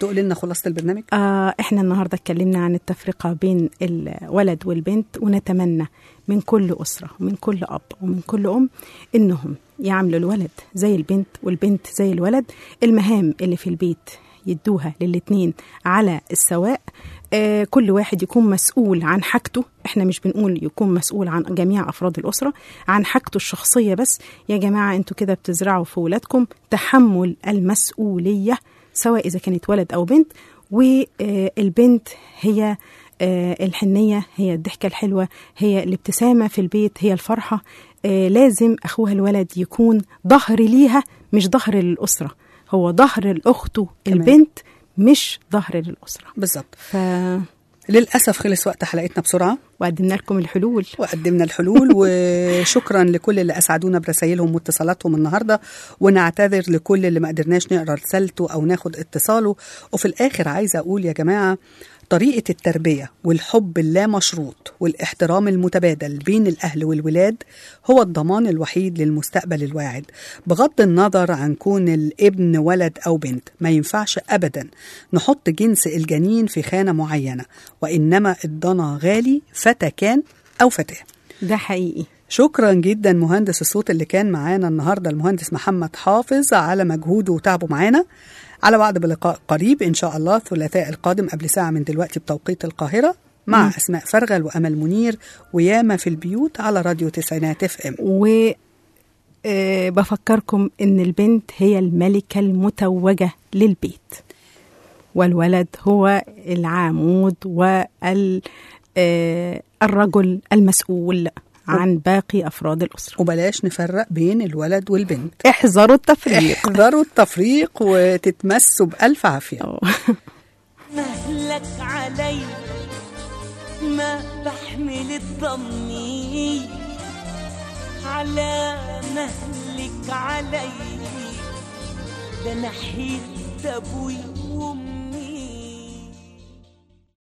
تقولي لنا خلاصه البرنامج آه احنا النهارده اتكلمنا عن التفرقه بين الولد والبنت ونتمنى من كل اسره ومن كل اب ومن كل ام انهم يعاملوا الولد زي البنت والبنت زي الولد المهام اللي في البيت يدوها للاتنين على السواء آه كل واحد يكون مسؤول عن حاجته احنا مش بنقول يكون مسؤول عن جميع افراد الاسره عن حاجته الشخصيه بس يا جماعه انتوا كده بتزرعوا في ولادكم تحمل المسؤوليه سواء اذا كانت ولد او بنت والبنت هي آه، الحنيه هي الضحكه الحلوه هي الابتسامه في البيت هي الفرحه آه، لازم اخوها الولد يكون ظهر ليها مش ظهر للاسره هو ظهر لاخته البنت مش ظهر للاسره بالظبط ف للاسف خلص وقت حلقتنا بسرعه وقدمنا لكم الحلول وقدمنا الحلول وشكرا لكل اللي اسعدونا برسائلهم واتصالاتهم النهارده ونعتذر لكل اللي ما قدرناش نقرا رسالته او ناخد اتصاله وفي الاخر عايزه اقول يا جماعه طريقة التربية والحب اللامشروط والاحترام المتبادل بين الأهل والولاد هو الضمان الوحيد للمستقبل الواعد بغض النظر عن كون الابن ولد أو بنت ما ينفعش أبدا نحط جنس الجنين في خانة معينة وإنما الضنا غالي فتى كان أو فتاة ده حقيقي شكرا جدا مهندس الصوت اللي كان معانا النهارده المهندس محمد حافظ على مجهوده وتعبه معانا على وعد بلقاء قريب ان شاء الله الثلاثاء القادم قبل ساعه من دلوقتي بتوقيت القاهره مع مم. اسماء فرغل وامل منير وياما في البيوت على راديو تسعينات اف ام و آه، بفكركم ان البنت هي الملكه المتوجه للبيت والولد هو العمود والرجل المسؤول عن باقي افراد الاسره وبلاش نفرق بين الولد والبنت احذروا التفريق احذروا التفريق وتتمسوا بالف عافيه مهلك علي ما بحمل الضمي على مهلك علي ده نحيت ابوي وامي